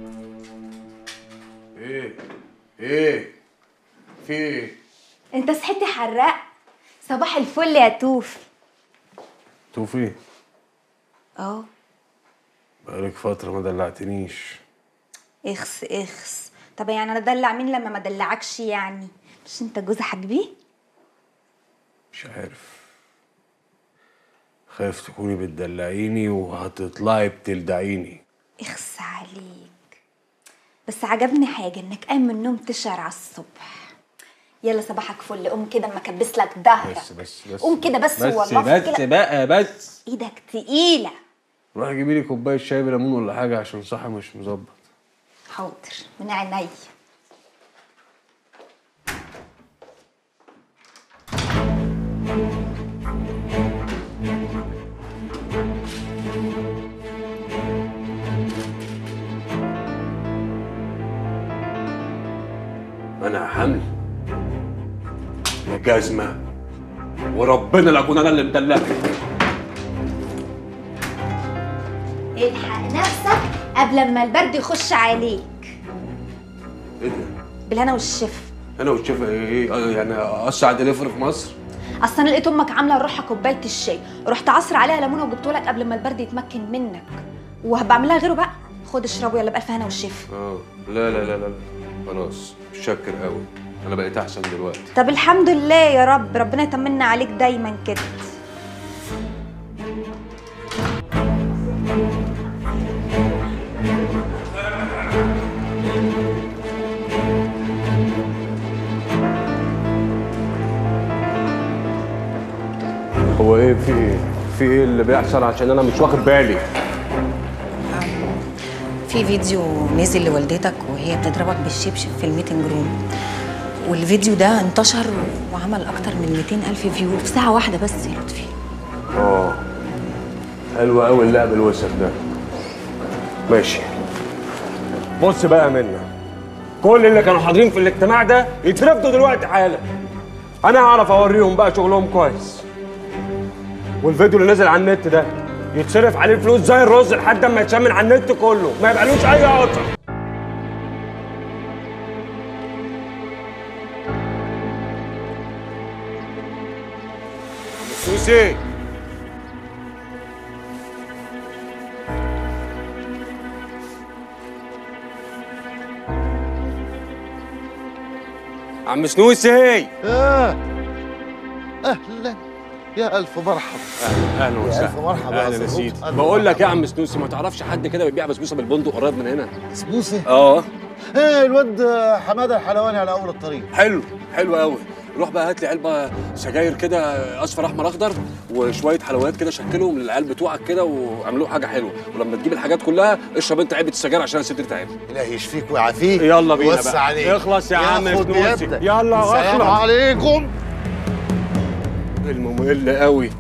ايه ايه في ايه انت صحيت يا حراق صباح الفل يا توف توفي اه بقالك فتره ما دلعتنيش اخس اخس طب يعني انا ادلع مين لما ما دلعكش يعني مش انت جوز حاجبي مش عارف خايف تكوني بتدلعيني وهتطلعي بتلدعيني اخس عليك بس عجبني حاجه انك قايم من النوم تشعر على الصبح يلا صباحك فل قوم كده اما اكبس لك ظهرك بس بس بس قوم كده بس, بس والله بس كده بقى بس ايدك تقيله روحي جيبي لي كوبايه شاي بليمون ولا حاجه عشان صاحي مش مظبط حاضر من عيني انا حمل يا جزمه وربنا لا اكون انا اللي مدلعك الحق نفسك قبل ما البرد يخش عليك ايه ده بالهنا والشفا انا والشيف ايه آه، يعني اسرع دليفري في مصر اصل انا لقيت امك عامله لروحها كوبايه الشاي رحت عصر عليها ليمونه وجبته لك قبل ما البرد يتمكن منك وهبعمل لها غيره بقى خد اشربه يلا بالف هنا والشفا اه لا لا لا لا لا. خلاص متشكر قوي انا بقيت احسن دلوقتي طب الحمد لله يا رب ربنا يطمنا عليك دايما كده هو ايه في ايه في ايه اللي بيحصل عشان انا مش واخد بالي في فيديو نزل لوالدتك وهي بتضربك بالشبشب في الميتنج روم والفيديو ده انتشر وعمل اكتر من 200 الف فيو في ساعه واحده بس يا لطفي اه حلو قوي اللعب الوسخ ده ماشي بص بقى يا منى كل اللي كانوا حاضرين في الاجتماع ده يترفدوا دلوقتي حالا انا هعرف اوريهم بقى شغلهم كويس والفيديو اللي نزل على النت ده يتصرف عليه الفلوس زي الرز لحد اما يتشمن على النت كله ما يبقالوش اي اثر سوسي عم سنوسي آه. اهلا يا الف مرحبا اهلا يا وسهلا ألف مرحبا يا اهلا يا زهور. سيدي ألف بقول لك مرحبا. يا عم سنوسي ما تعرفش حد كده بيبيع بسبوسه بالبندق قريب من هنا بسبوسه اه ايه الواد حماده الحلواني على اول الطريق حلو حلو قوي روح بقى هات لي علبه سجاير كده اصفر احمر اخضر وشويه حلويات كده شكلهم للعيال بتوعك كده واعملوا حاجه حلوه ولما تجيب الحاجات كلها اشرب انت علبه السجاير عشان صدري تعب الهي يشفيك ويعافيك يلا بينا وسع بقى. عليك اخلص يا عم ياخد سنوسي. بيدك. يلا السلام اخلص. عليكم الممل قوي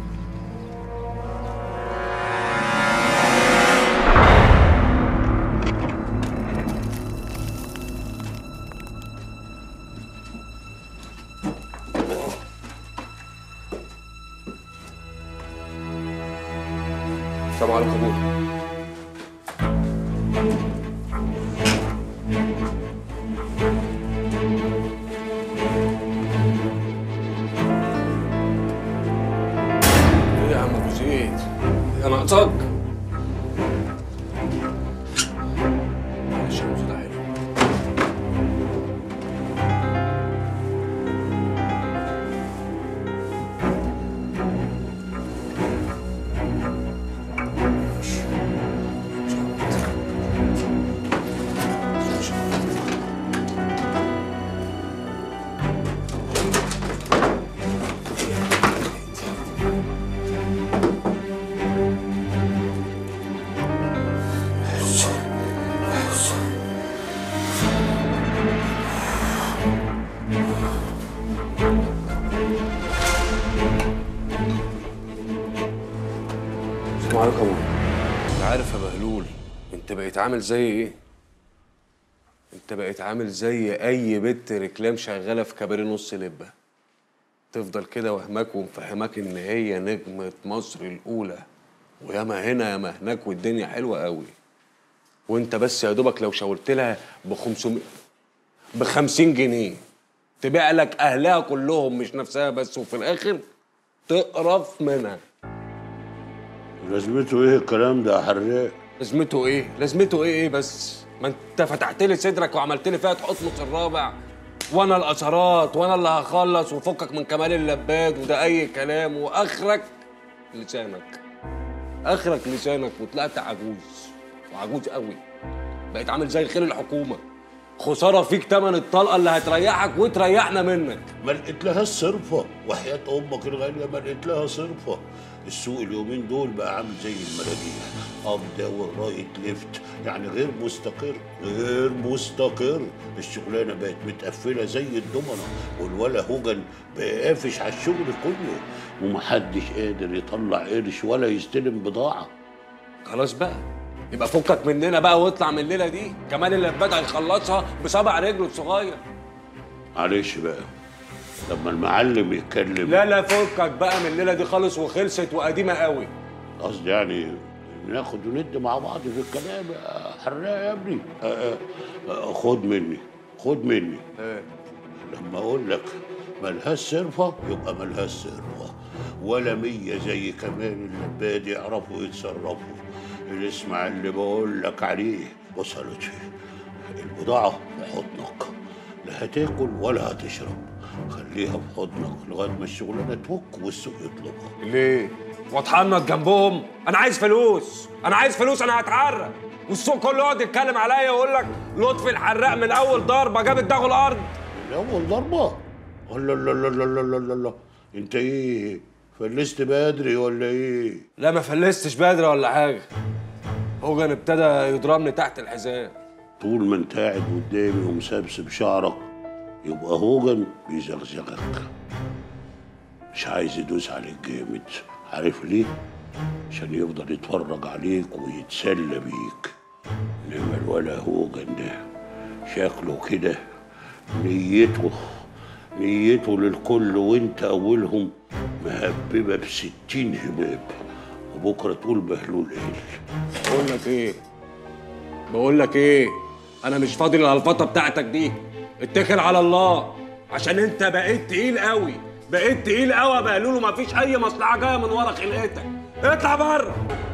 السلام عليكم ابوي ايه يا عم ابو زيد انا ناقصك معلش يا أبو زيد، حلو. السلام عليكم ابوي انت عارف يا بهلول انت بقيت عامل زي ايه انت بقيت عامل زي اي بنت ركلام شغاله في كباريه نص لبه تفضل كده وهماك ومفهماك ان هي نجمه مصر الاولى وياما هنا ياما هناك والدنيا حلوه قوي وانت بس يا دوبك لو شاورت لها ب 500 ب 50 جنيه تبيع لك اهلها كلهم مش نفسها بس وفي الاخر تقرف منها لازمته ايه الكلام ده يا حراق لازمته ايه؟ لازمته ايه ايه بس؟ ما انت فتحت لي صدرك وعملت لي فيها حطمس الرابع وانا الاثارات وانا اللي هخلص وفكك من كمال اللباد وده اي كلام واخرك لسانك اخرك لسانك وطلعت عجوز وعجوز قوي بقيت عامل زي خيل الحكومه خساره فيك تمن الطلقه اللي هتريحك وتريحنا منك ما لقيت لها الصرفة وحياة أمك الغالية ما لقيت لها صرفة السوق اليومين دول بقى عامل زي المراجيح اب داون رايت ليفت يعني غير مستقر غير مستقر الشغلانه بقت متقفله زي الضمنه والولا هوجن بقى قافش على الشغل كله ومحدش قادر يطلع قرش ولا يستلم بضاعه خلاص بقى يبقى فكك مننا بقى واطلع من الليله دي كمان اللي بدأ يخلصها بصبع رجله الصغير معلش بقى لما المعلم يتكلم لا لا فكك بقى من الليله دي خالص وخلصت وقديمه قوي قصدي يعني ناخد وند مع بعض في الكلام يا حراق يا ابني آه، آه، آه، خد مني خد مني لما اقول لك ملهاش صرفه يبقى ملهاش صرفه ولا مية زي كمان اللباد يعرفوا يتصرفوا اسمع اللي بقول لك عليه بص يا لطفي البضاعة في حضنك لا هتاكل ولا هتشرب خليها في حضنك لغاية ما الشغلانة تفك والسوق يطلبها ليه؟ واتحنط جنبهم انا عايز فلوس انا عايز فلوس انا هتعرق والسوق كله يقعد يتكلم عليا ويقول لك لطفي الحراق من اول ضربه جاب دماغه الارض من أول ضربة الله الله الله الله الله الله الله أنت إيه فلست بدري ولا إيه؟ لا ما فلستش بدري ولا حاجه هوجن ابتدى يضربني تحت الحزام طول ما أنت قاعد قدامي ومسبسب شعرك يبقى هوجن بيزغزغك مش عايز يدوس عليك جامد عارف ليه؟ عشان يفضل يتفرج عليك ويتسلى بيك انما الولا هوجن ده شكله كده نيته نيته للكل وانت اولهم مهببه بستين هباب وبكره تقول بهلول ايه بقول لك ايه بقول لك ايه انا مش فاضي للهلفطه بتاعتك دي اتكل على الله عشان انت بقيت تقيل قوي بقيت تقيل قوي يا بهلول ومفيش اي مصلحه جايه من ورا خلقتك اطلع بره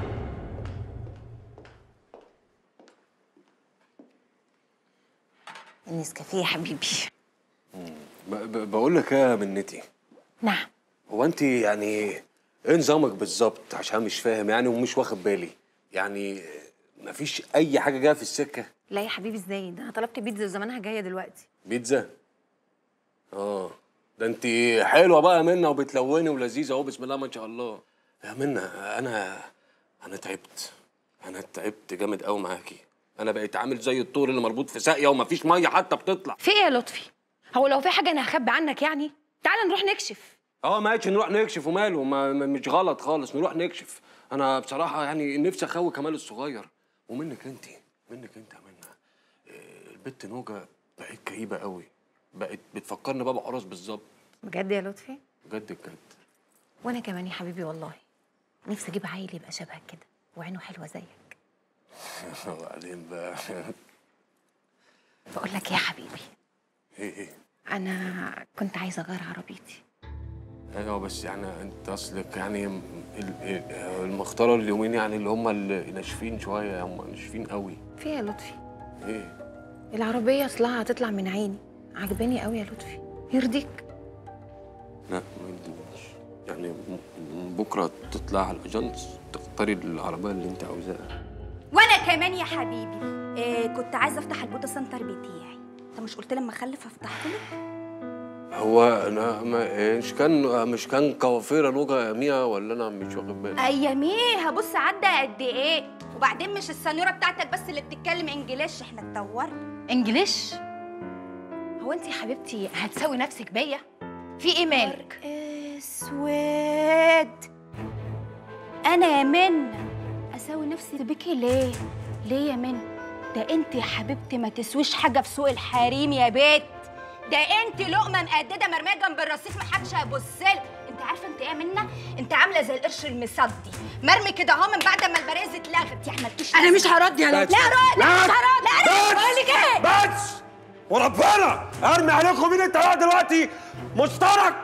النسكافيه يا حبيبي بقول لك ايه يا منتي نعم هو انت يعني ايه نظامك بالظبط عشان مش فاهم يعني ومش واخد بالي يعني مفيش اي حاجه جايه في السكه لا يا حبيبي ازاي ده انا طلبت بيتزا وزمانها جايه دلوقتي بيتزا اه ده انت حلوه بقى منى وبتلوني ولذيذه اهو بسم الله ما شاء الله يا منى انا انا تعبت انا تعبت جامد قوي معاكي انا بقيت عامل زي الطور اللي مربوط في ساقيه ومفيش ميه حتى بتطلع في ايه يا لطفي هو لو في حاجه انا هخبي عنك يعني تعال نروح نكشف اه ماشي نروح نكشف وماله ما ما- مش غلط خالص نروح نكشف انا بصراحه يعني نفسي اخوي كمال الصغير ومنك انت منك انت يا منى آه، البت نوجه بقت كئيبه قوي بقت بتفكرني بابا حراس بالظبط بجد يا لطفي بجد بجد وانا كمان يا حبيبي والله نفسي اجيب عيل يبقى شبهك كده وعينه حلوه زيك وبعدين بقى بقول لك إيه يا حبيبي ايه ايه انا كنت عايزه اغير عربيتي ايوه بس يعني انت اصلك يعني ال- ال- المختاره اليومين يعني اللي هم اللي ناشفين شويه هم ناشفين قوي في إيه يا لطفي ايه العربيه اصلها هتطلع من عيني عجباني قوي يا لطفي يرضيك لا ما يدينيش يعني م- م- بكره تطلع على الاجانس تختاري العربيه اللي انت عاوزاها وانا كمان يا حبيبي إيه كنت عايزه افتح البوتا سنتر بتاعي انت مش قلت لما اخلف افتحه لك هو انا ما مش كان مش كان كوافيره نوجه ميا ولا انا مش واخد بالي اياميها بص عدى قد ايه وبعدين مش السنوره بتاعتك بس اللي بتتكلم انجليش احنا اتطورنا انجليش هو انت يا حبيبتي هتساوي نفسك بيا في ايه مالك اسود انا يا من اساوي نفسي بيكي ليه ليه يا من ده انت يا حبيبتي ما تسويش حاجه في سوق الحريم يا بيت ده انت لقمه مقدده مرميه جنب الرصيف محدش هيبصلك انت عارفه انت ايه منا انت عامله زي القرش المصدي مرمي كده اهو من بعد ما البرايز اتلغت يعني مالكيش أنا مش هرد يا لا لطفي. رد لا مش بس. هرد لا بس. رد بقول لك ايه بس وربنا ارمي عليكم مين التلاته دلوقتي مشترك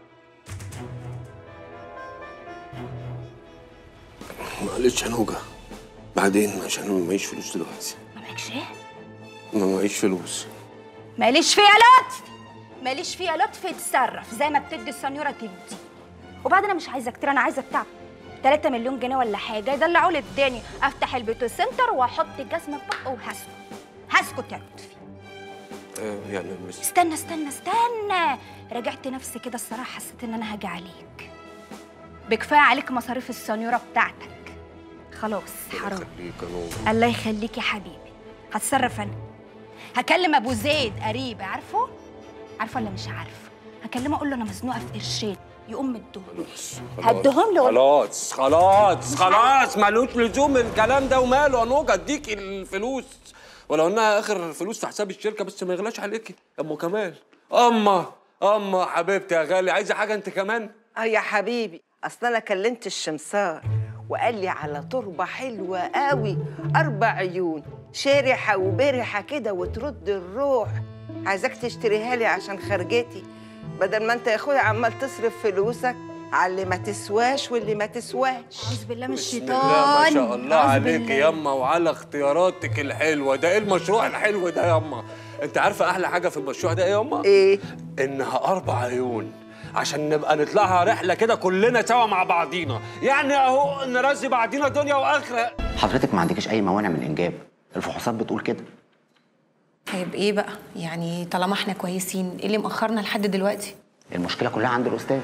معلش يا نوجه بعدين عشان معيش فلوس دلوقتي ما معكش ايه ما معيش فلوس ماليش فيها لطف ماليش فيها لطف اتصرف زي ما بتدي السنيوره تدي وبعدين انا مش عايزه كتير انا عايزه بتاع 3 مليون جنيه ولا حاجه يدلعوا لي الدنيا افتح البيوتو سنتر واحط جزمه في بقه وهسكت هسكت يا لطفي آه يعني بس استنى استنى استنى رجعت نفسي كده الصراحه حسيت ان انا هاجي عليك بكفايه عليك مصاريف السنيوره بتاعتك خلاص حرام خليك يا نوجه الله يخليك يا حبيبي هتصرف انا هكلم ابو زيد قريب عارفه عارفه ولا مش عارفه هكلمه اقول له انا مزنوقه في قرشين يقوم مديهم هديهم له ولا- خلاص خلاص خلاص ملوش لزوم الكلام ده وماله يا نوجه اديك الفلوس ولو انها اخر فلوس في حساب الشركه بس ما يغلاش عليكي يا ام كمال اما اما حبيبتي يا غالي عايزه حاجه انت كمان اه يا حبيبي اصل انا كلمت الشمسار وقال لي على تربه حلوه قوي اربع عيون شرحه وبرحه كده وترد الروح عايزاك تشتريها لي عشان خرجتي بدل ما انت يا اخويا عمال تصرف فلوسك على اللي ما تسواش واللي ما تسواش اعوذ بالله من بسم الشيطان الله ما شاء الله أعوذ عليك بالله. ياما وعلى اختياراتك الحلوه ده ايه المشروع الحلو ده ياما انت عارفه احلى حاجه في المشروع ده ايه ياما ايه انها اربع عيون عشان نبقى نطلعها رحله كده كلنا سوا مع بعضينا يعني اهو نرزي بعضينا دنيا واخره حضرتك ما عندكش اي موانع من الانجاب الفحوصات بتقول كده طيب ايه بقى يعني طالما احنا كويسين ايه اللي مأخرنا لحد دلوقتي المشكله كلها عند الاستاذ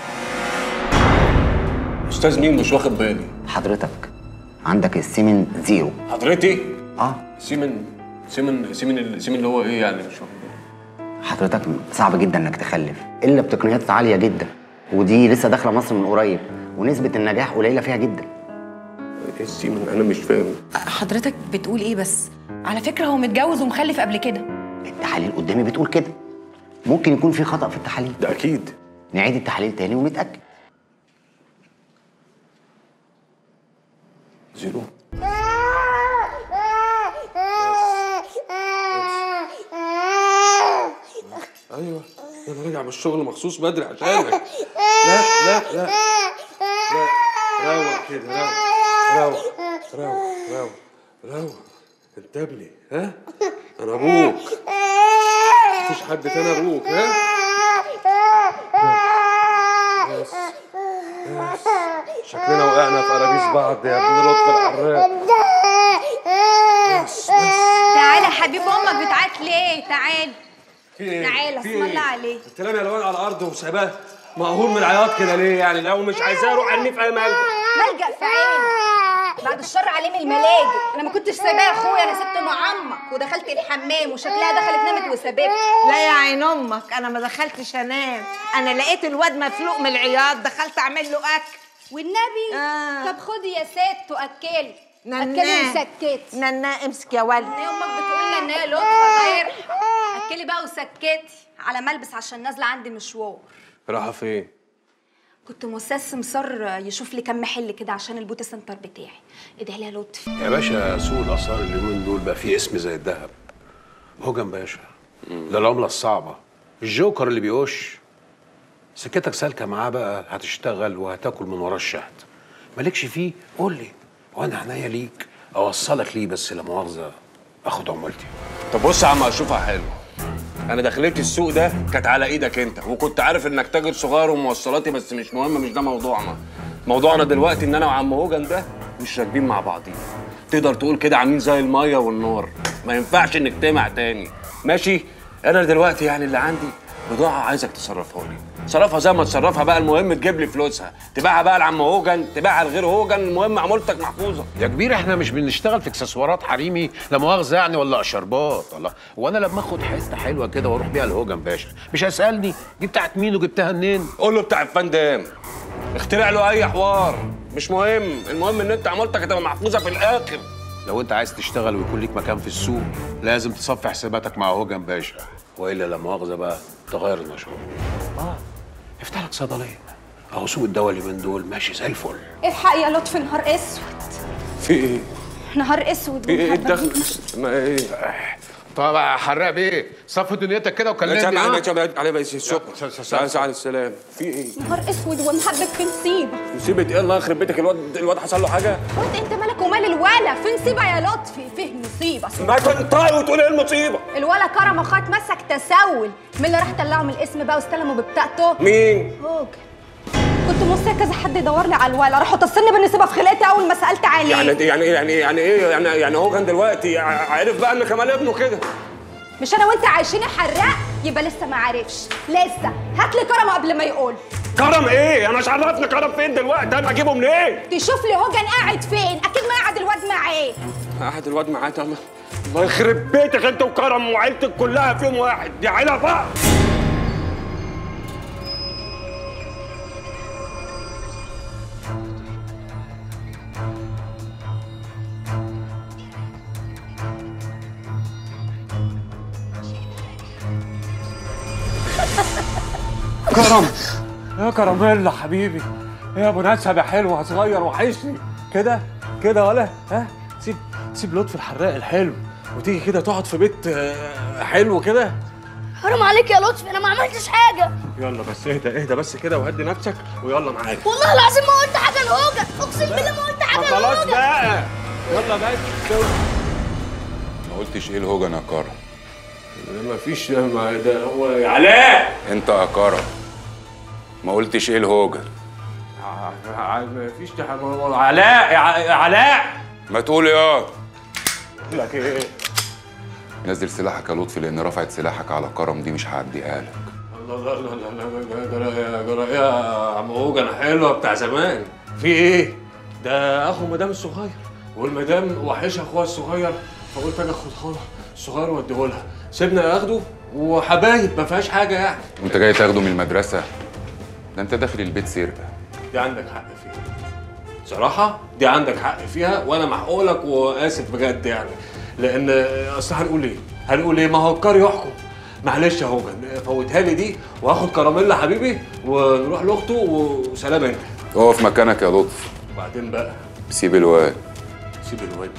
استاذ مين مش واخد بالي حضرتك عندك السيمن زيرو حضرتي اه سيمن سيمن سيمن السيمن اللي هو ايه يعني مش واخد بالي حضرتك صعب جدا انك تخلف الا بتقنيات عاليه جدا ودي لسه داخله مصر من قريب ونسبه النجاح قليله فيها جدا ايه السيمن انا مش فاهم حضرتك بتقول ايه بس على فكره هو متجوز ومخلف قبل كده التحاليل قدامي بتقول كده ممكن يكون في خطا في التحاليل ده اكيد نعيد التحاليل تاني ونتاكد زيرو ايوه انا راجع من الشغل مخصوص بدري عشانك لا لا لا لا روق كده روق روق روق روق روق انت ابني ها انا ابوك مفيش حد تاني ابوك ها بس بس شكلنا وقعنا في قرابيس بعض يا ابن لطفي الحراق بس بس تعالى يا حبيب امك بتعيط ليه تعالى في ايه؟ تعالى في اسم ايه؟ الله عليك انت رامي الوان على الارض وسايباه مقهور من العياط كده ليه يعني لو مش عايزاه روح عني في اي ملجأ ملجأ في عيني بعد الشر عليه من الملاجئ انا ما كنتش سايباه يا اخويا انا سبته مع عمك ودخلت الحمام وشكلها دخلت نامت وسابتها لا يا عين امك انا ما دخلتش انام انا لقيت الواد مفلوق من العياط دخلت اعمل له اكل والنبي آه. طب خدي يا ست واكلي نناه. اكلي وسكتي ننا امسك يا ولد هي امك بتقول لنا ان هي لطفه غير اكلي بقى وسكتي على ملبس عشان نازله عندي مشوار رايحه فين؟ كنت مستاذ مصر يشوف لي كام محل كده عشان البوتي سنتر بتاعي ادعي لي يا لطفي يا باشا سوق الاسعار اليومين دول بقى فيه اسم زي الذهب هوجن باشا ده العمله الصعبه الجوكر اللي بيقش سكتك سالكه معاه بقى هتشتغل وهتاكل من وراه الشهد مالكش فيه قول لي وانا عينيا ليك اوصلك ليه بس لا مؤاخذه اخد عمولتي طب بص يا عم اشوفها حلو انا دخلتي السوق ده كانت على ايدك انت وكنت عارف انك تاجر صغير وموصلاتي بس مش مهم مش ده موضوعنا موضوعنا دلوقتي ان انا وعم هوجن ده مش راكبين مع بعضينا تقدر تقول كده عاملين زي الميه والنار ما ينفعش نجتمع تاني ماشي انا دلوقتي يعني اللي عندي بضاعه عايزك تصرفها لي صرفها زي ما تصرفها بقى المهم تجيب لي فلوسها تبيعها بقى لعم هوجن تبيعها لغير هوجن المهم عمولتك محفوظه يا كبير احنا مش بنشتغل في اكسسوارات حريمي لا مؤاخذه يعني ولا اشربات الله وانا لما اخد حته حلوه كده واروح بيها لهوجن باشا مش هيسالني دي بتاعت مين وجبتها منين قول له بتاع الفندام اخترع له اي حوار مش مهم المهم ان انت عمولتك هتبقى محفوظه في الاخر لو انت عايز تشتغل ويكون ليك مكان في السوق لازم تصفي حساباتك مع هوجن باشا والا لا مؤاخذه بقى تغير النشاط اه افتح لك صيدليه اهو سوق الدواء اليومين دول ماشي زي الفل الحق يا لطفي نهار اسود في ايه؟ نهار اسود في ايه ومهببين. الدخل؟ ما ايه؟ طب يا حراق بيه صفي دنيتك كده وكلمني لا ها؟ تعالى عليه بس شكرا تعالى على السلام في ايه؟ نهار اسود ومهبب في نسيبه مصيبه ايه الله يخرب بيتك الواد الواد حصل له حاجه؟ وانت انت مالك ومال الولا في نسيبه يا لطفي فيه مصيبه ما تنطقي وتقولي ايه المصيبه؟ الولا كرم اخوه اتمسك تسول مين اللي راح طلعه من الاسم بقى واستلمه ببطاقته مين؟ هوك كنت موصيه كذا حد يدور لي على الولا راحوا تصلني بالنسيبه في خلقتي اول ما سالت عليه يعني يعني ايه يعني ايه يعني ايه يعني يعني هو كان دلوقتي ع- عرف بقى ان كمال ابنه كده مش انا وانت عايشين حراق يبقى لسه ما عرفش لسه هات لي كرمه قبل ما يقول كرم ايه؟ انا مش عرفني كرم فين دلوقتي انا اجيبه منين؟ تشوف لي هوجن قاعد فين اكيد ما قاعد الواد معاه قاعد الواد معاه الله الله يخرب بيتك انت وكرم وعيلتك كلها في يوم واحد دي عيله بقى كرم يا كراميلا حبيبي يا مناسب يا حلو صغير وحشني كده كده ولا ها سيب سيب لطفي الحراق الحلو وتيجي كده تقعد في بيت آه، حلو كده حرام عليك يا لطفي انا ما عملتش حاجه يلا بس اهدى اهدى بس كده وهدي نفسك ويلا معاك والله العظيم ما قلت حاجه لهوجة اقسم بالله ما قلت حاجه خلاص لهوجة بقى يلا بس ما قلتش ايه الهوجن يا كرم ما فيش ما ده هو يا علاء انت يا كرم ما قلتش ايه الهوجن ما فيش علاء يا ع- يا علاء ما تقول يا أقول لك ايه نزل سلاحك يا لطفي لان رفعت سلاحك على كرم دي مش هعديها لك الله الله الله الله الله جرى يا جرى يا عم هوجن حلوه بتاع زمان في ايه ده اخو مدام الصغير والمدام وحشها اخوها الصغير فقلت اجي اخد خالها الصغير واديه لها سيبنا اخده وحبايب ما فيهاش حاجه يعني وانت جاي تاخده من المدرسه ده انت داخل البيت سرقه دي عندك حق فيها صراحة دي عندك حق فيها وأنا محقولك وآسف بجد يعني لأن أصل هنقول إيه؟ هنقول إيه؟ ما هو الكار يحكم معلش يا هوجن فوتها لي دي وهاخد كراميلا حبيبي ونروح لأخته وسلام أنت اقف مكانك يا لطفي وبعدين بقى سيب الواد سيب الواد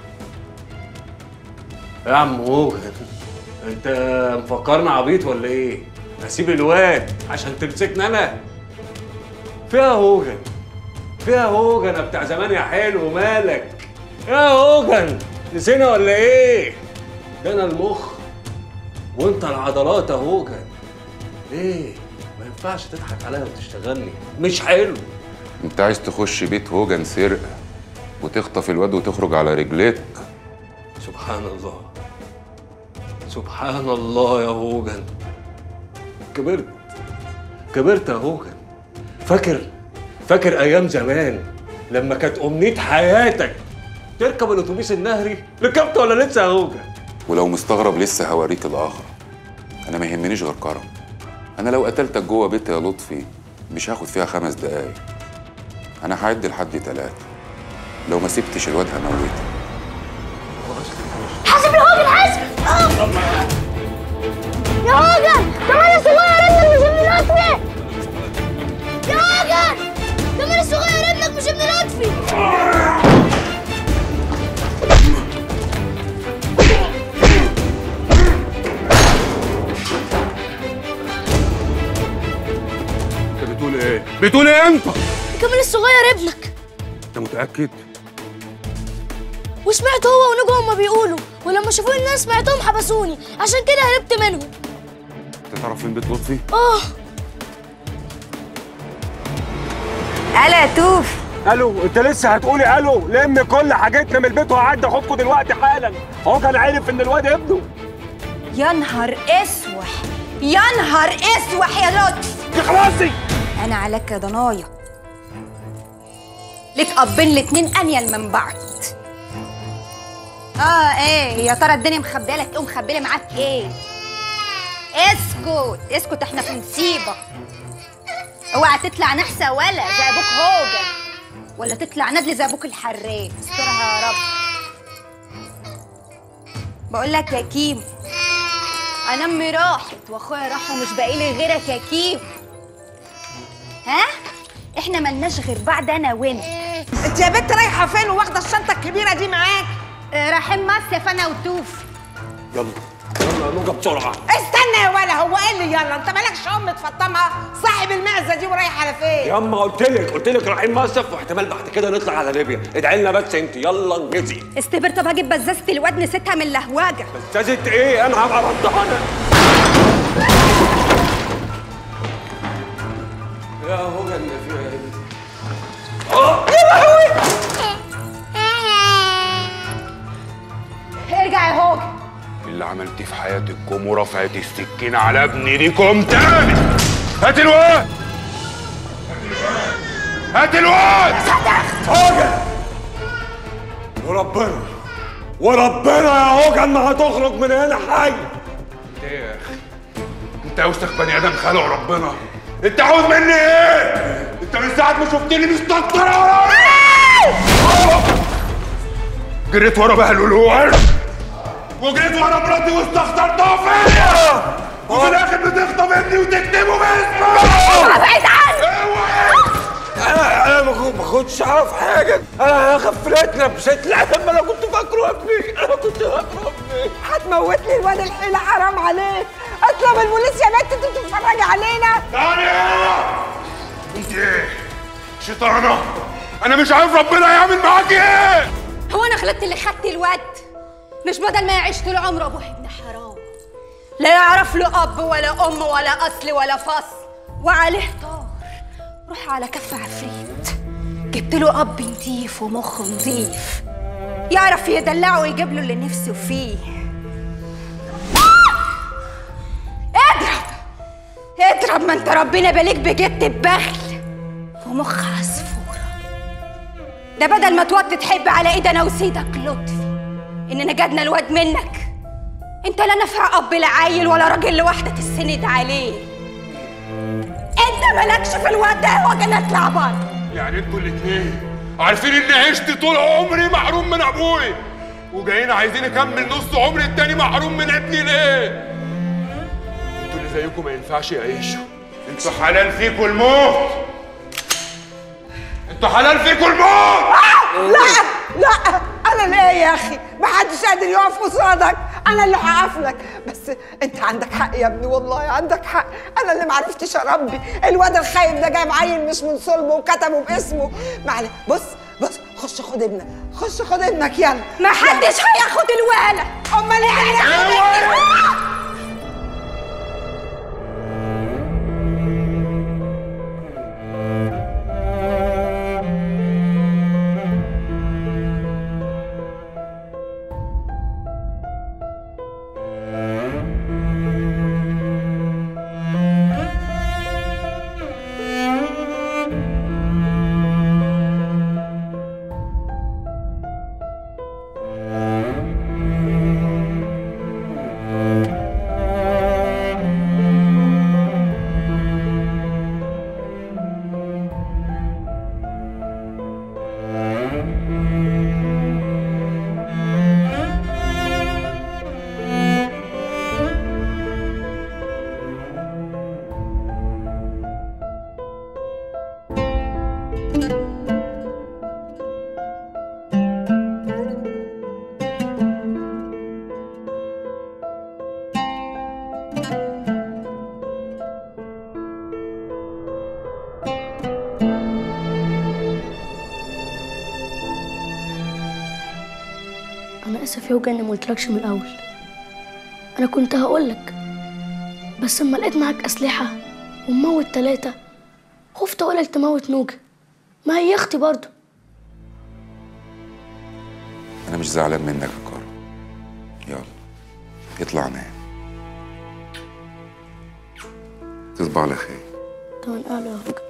يا عم هوجن أنت مفكرنا عبيط ولا إيه؟ هسيب الواد عشان تمسكني أنا فيها هوجن فيها هوجن يا بتاع زمان يا حلو مالك يا هوجن نسينا ولا ايه ده انا المخ وانت العضلات يا هوجن ايه ما ينفعش تضحك عليا وتشتغلني مش حلو انت عايز تخش بيت هوجن سرقه وتخطف الواد وتخرج على رجليك سبحان الله سبحان الله يا هوجن كبرت كبرت يا هوجن فاكر فاكر ايام زمان لما كانت امنيه حياتك تركب الاتوبيس النهري ركبت ولا لسه يا هوجن ولو مستغرب لسه هوريك الاخر انا ما يهمنيش غير كرم انا لو قتلتك جوه بيتي يا لطفي مش هاخد فيها خمس دقايق انا هعد لحد ثلاثة لو ما سبتش الواد هموتك حاسب يا هوجن حاسب يا هوجن كمان الصغير ابنك مش ابن لطفي يا هوجن كمان الصغير ابنك مش ابن لطفي انت بتقول ايه بتقول ايه انت كمان الصغير ابنك انت متاكد وسمعت هو ونجوى هما بيقولوا ولما شافوني الناس سمعتهم حبسوني عشان كده هربت منهم انت تعرف فين بيت لطفي اه هلا يا توف الو انت لسه هتقولي الو لم كل حاجتنا من البيت وهعدي اخدكم دلوقتي حالا هو كان عارف ان الواد ابنه يا نهار اسوح يا نهار اسوح يا لطفي اخلصي انا عليك يا ضنايا لك ابين الاتنين انيل من بعض اه ايه يا ترى الدنيا مخبيه لك ايه ومخبيه معاك ايه اسكت اسكت احنا في مصيبه اوعى تطلع نحسه ولا زي ابوك هوجن ولا تطلع ندل زي ابوك الحراق استرها يا رب بقول لك يا كيم انا امي راحت واخويا راح ومش باقي لي غيرك يا كيم ها احنا ملناش غير بعض انا وانت انت يا بنت رايحه فين وواخده الشنطه الكبيره دي معاك آه، رايحين مصيف انا وتوف يلا يلا يا نوجه بسرعه استنى يا ولا هو ايه اللي يلا انت مالكش ام تفطمها صاحب المعزه دي ورايح على فين يا اما قلت لك قلت لك رايحين مصيف واحتمال بعد كده نطلع على ليبيا ادعي لنا بس انت يلا انجزي استبر طب هجيب بزازة الواد نسيتها من اللهوجة استاذت ايه انا هبقى رضعانه يا هوجن في يا لهوي ارجع يا هوجن اللي عملتيه في حياتكم ورفعت السكينة على ابني ليكم تاني هات الواد هات الواد هوجن وربنا وربنا يا هوجن ما هتخرج من هنا حي انت ايه يا اخي انت اوسخ بني ادم خلق ربنا انت عاوز مني ايه انت من ساعه ما شفتني مستكتر ورايا جريت ورا بهلول وجريت ورا مراتي واستخسرتها فيا وفي الاخر بتخطب ابني وتكتبه باسمه ماجد انا غفلتنا مشيت العلم انا كنت فاكره ابني انا كنت فاكره ابني هتموتني الواد الحيلة حرام عليك اطلب البوليس يا بنت انت بتتفرجي علينا انت ايه شيطانه انا مش عارف ربنا يعمل معاكي ايه هو انا غلطت اللي خدت الواد مش بدل ما يعيش طول عمره ابوه ابن حرام لا يعرف له اب ولا ام ولا اصل ولا فصل وعليه طار روح على كف عفريت جبت له اب نضيف ومخ نضيف يعرف يدلعه ويجيب له اللي نفسه فيه اضرب اضرب ما انت ربنا بالك بجد ببخل ومخ عصفورة ده بدل ما توطي تحب على ايد انا وسيدك لطفي اننا جدنا الواد منك انت لا نافع اب لا عيل ولا راجل لوحده تسند عليه انت مالكش في الواد ده وجنا اطلع بره يعني انتوا الاتنين عارفين اني عشت طول عمري محروم من ابوي وجايين عايزين اكمل نص عمري التاني محروم من ابني ليه انتوا اللي زيكم ما ينفعش يعيشوا انتوا حلال فيكوا الموت انتوا حلال فيكوا الموت لا لا انا ليه يا اخي محدش قادر يقف قصادك انا اللي هقف لك بس انت عندك حق يا ابني والله عندك حق انا اللي معرفتش اربي الواد الخايب ده جايب عيل مش من صلبه وكتبه باسمه معلش بص بص خش خد ابنك خش خد ابنك يلا ما حدش هياخد الولد امال ايه اللي هياخد انا اسف يا وجع اني ما قلتلكش من الاول انا كنت هقولك بس اما لقيت معاك اسلحه وموت تلاتة خفت اقولك تموت نوجة ما هي اختي برضه انا مش زعلان منك يا كارل يلا اطلع نام تصبح على خير طبعا قالوا يا وجع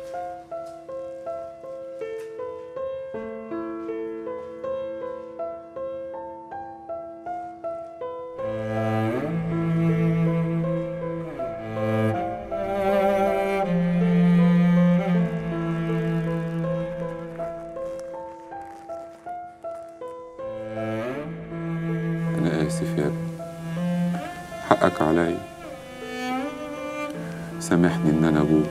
انا اسف يا ابني حقك عليا سامحني ان انا ابوك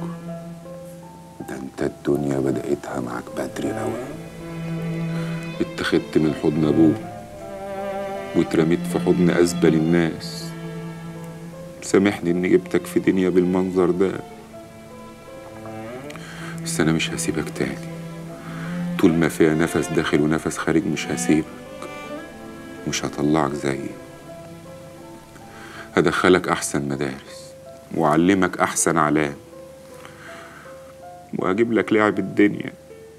ده انت الدنيا بدأتها معاك بدري قوي اتخذت من حضن ابوك واترميت في حضن ازبل الناس سامحني اني جبتك في دنيا بالمنظر ده بس انا مش هسيبك تاني طول ما فيها نفس داخل ونفس خارج مش هسيبك مش هطلعك زيي هدخلك احسن مدارس واعلمك احسن علام واجيب لك لعب الدنيا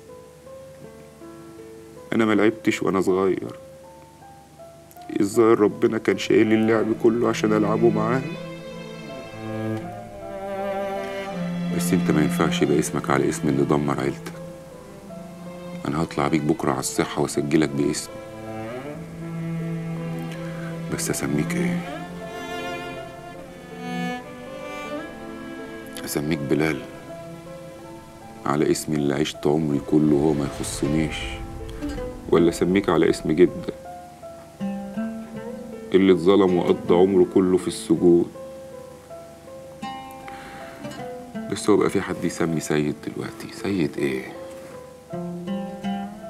انا ما لعبتش وانا صغير الظاهر ربنا كان شايل لي اللعب كله عشان العبه معاه بس انت ما ينفعش يبقى اسمك على اسم اللي دمر عيلتك انا هطلع بيك بكره على الصحه واسجلك باسمي بس اسميك ايه اسميك بلال على اسمي اللي عشت عمري كله وهو ما يخصنيش ولا اسميك على اسم جدك اللي اتظلم وقضى عمره كله في السجود بس هو بقى في حد يسمي سيد دلوقتي سيد ايه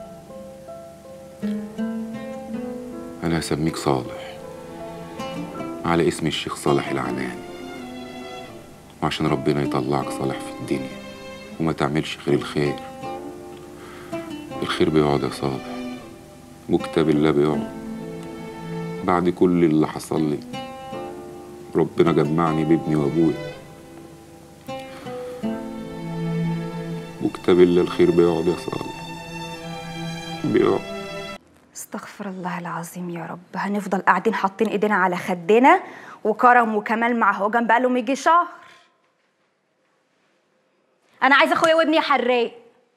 انا هسميك صالح على اسم الشيخ صالح العناني وعشان ربنا يطلعك صالح في الدنيا وما تعملش غير الخير الخير بيقعد يا صالح وكتاب الله بيقعد بعد كل اللي حصل لي ربنا جمعني بابني وابويا وكتاب الله الخير بيقعد يا صالح بيقعد استغفر الله العظيم يا رب هنفضل قاعدين حاطين ايدينا على خدنا وكرم وكمال مع هوجن بقالهم يجي شهر انا عايزه اخويا وابني حراق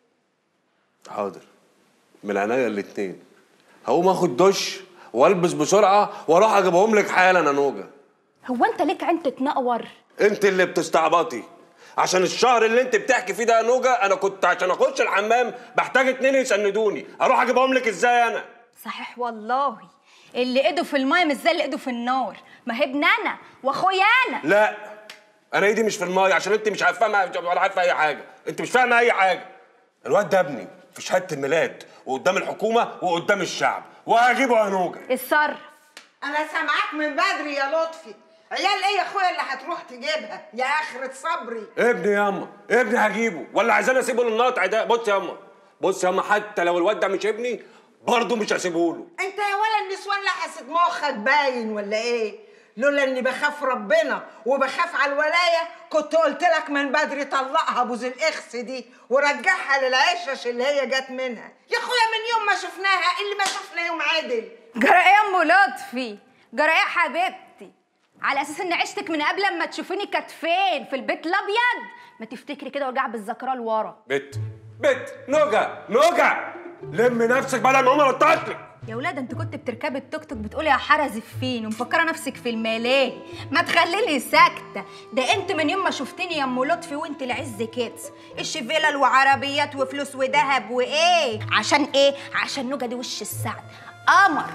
حاضر من عينيا الاتنين هقوم اخد دش والبس بسرعه واروح اجيبهم لك حالا يا نوجه هو انت ليك عين تتنقور انت اللي بتستعبطي عشان الشهر اللي انت بتحكي فيه ده يا نوجه انا كنت عشان اخش الحمام بحتاج اتنين يسندوني اروح اجيبهم لك ازاي انا صحيح والله اللي ايده في المايه مش زي اللي ايده في النار ما هي ابن انا واخويا انا لا انا ايدي مش في المايه عشان انت مش فاهمه ولا عارفه اي حاجه انت مش فاهمه اي حاجه الواد ده ابني في شهاده الميلاد وقدام الحكومه وقدام الشعب وهجيبه يا نوجه اتصرف انا سامعاك من بدري يا لطفي عيال ايه يا اخويا اللي هتروح تجيبها يا اخرة صبري ابني ياما ابني هجيبه ولا عايزاني اسيبه للنقطع ده بص ياما بص ياما حتى لو الواد ده مش ابني برضه مش هسيبه له انت يا ولا النسوان لحست مخك باين ولا ايه لولا اني بخاف ربنا وبخاف على الولايه كنت قلت لك من بدري طلقها بوز الاخس دي ورجعها للعشش اللي هي جت منها يا اخويا من يوم ما شفناها اللي ما شفنا يوم عدل جرى ايه يا ام لطفي جرى ايه يا حبيبتي على اساس ان عشتك من قبل ما تشوفيني كانت فين في البيت الابيض ما تفتكري كده وارجع بالذاكره لورا بت بت نوجه نوجه لم نفسك بدل ما انا قطعت يا ولاد انت كنت بتركبي التوك توك بتقولي يا حرزي فين ومفكره نفسك في الملاهي ما تخليني ساكته ده انت من يوم ما شفتني يا ام لطفي وانت العز كده الشفيلل وعربيات وفلوس وذهب وايه عشان ايه عشان نوجه دي وش السعد قمر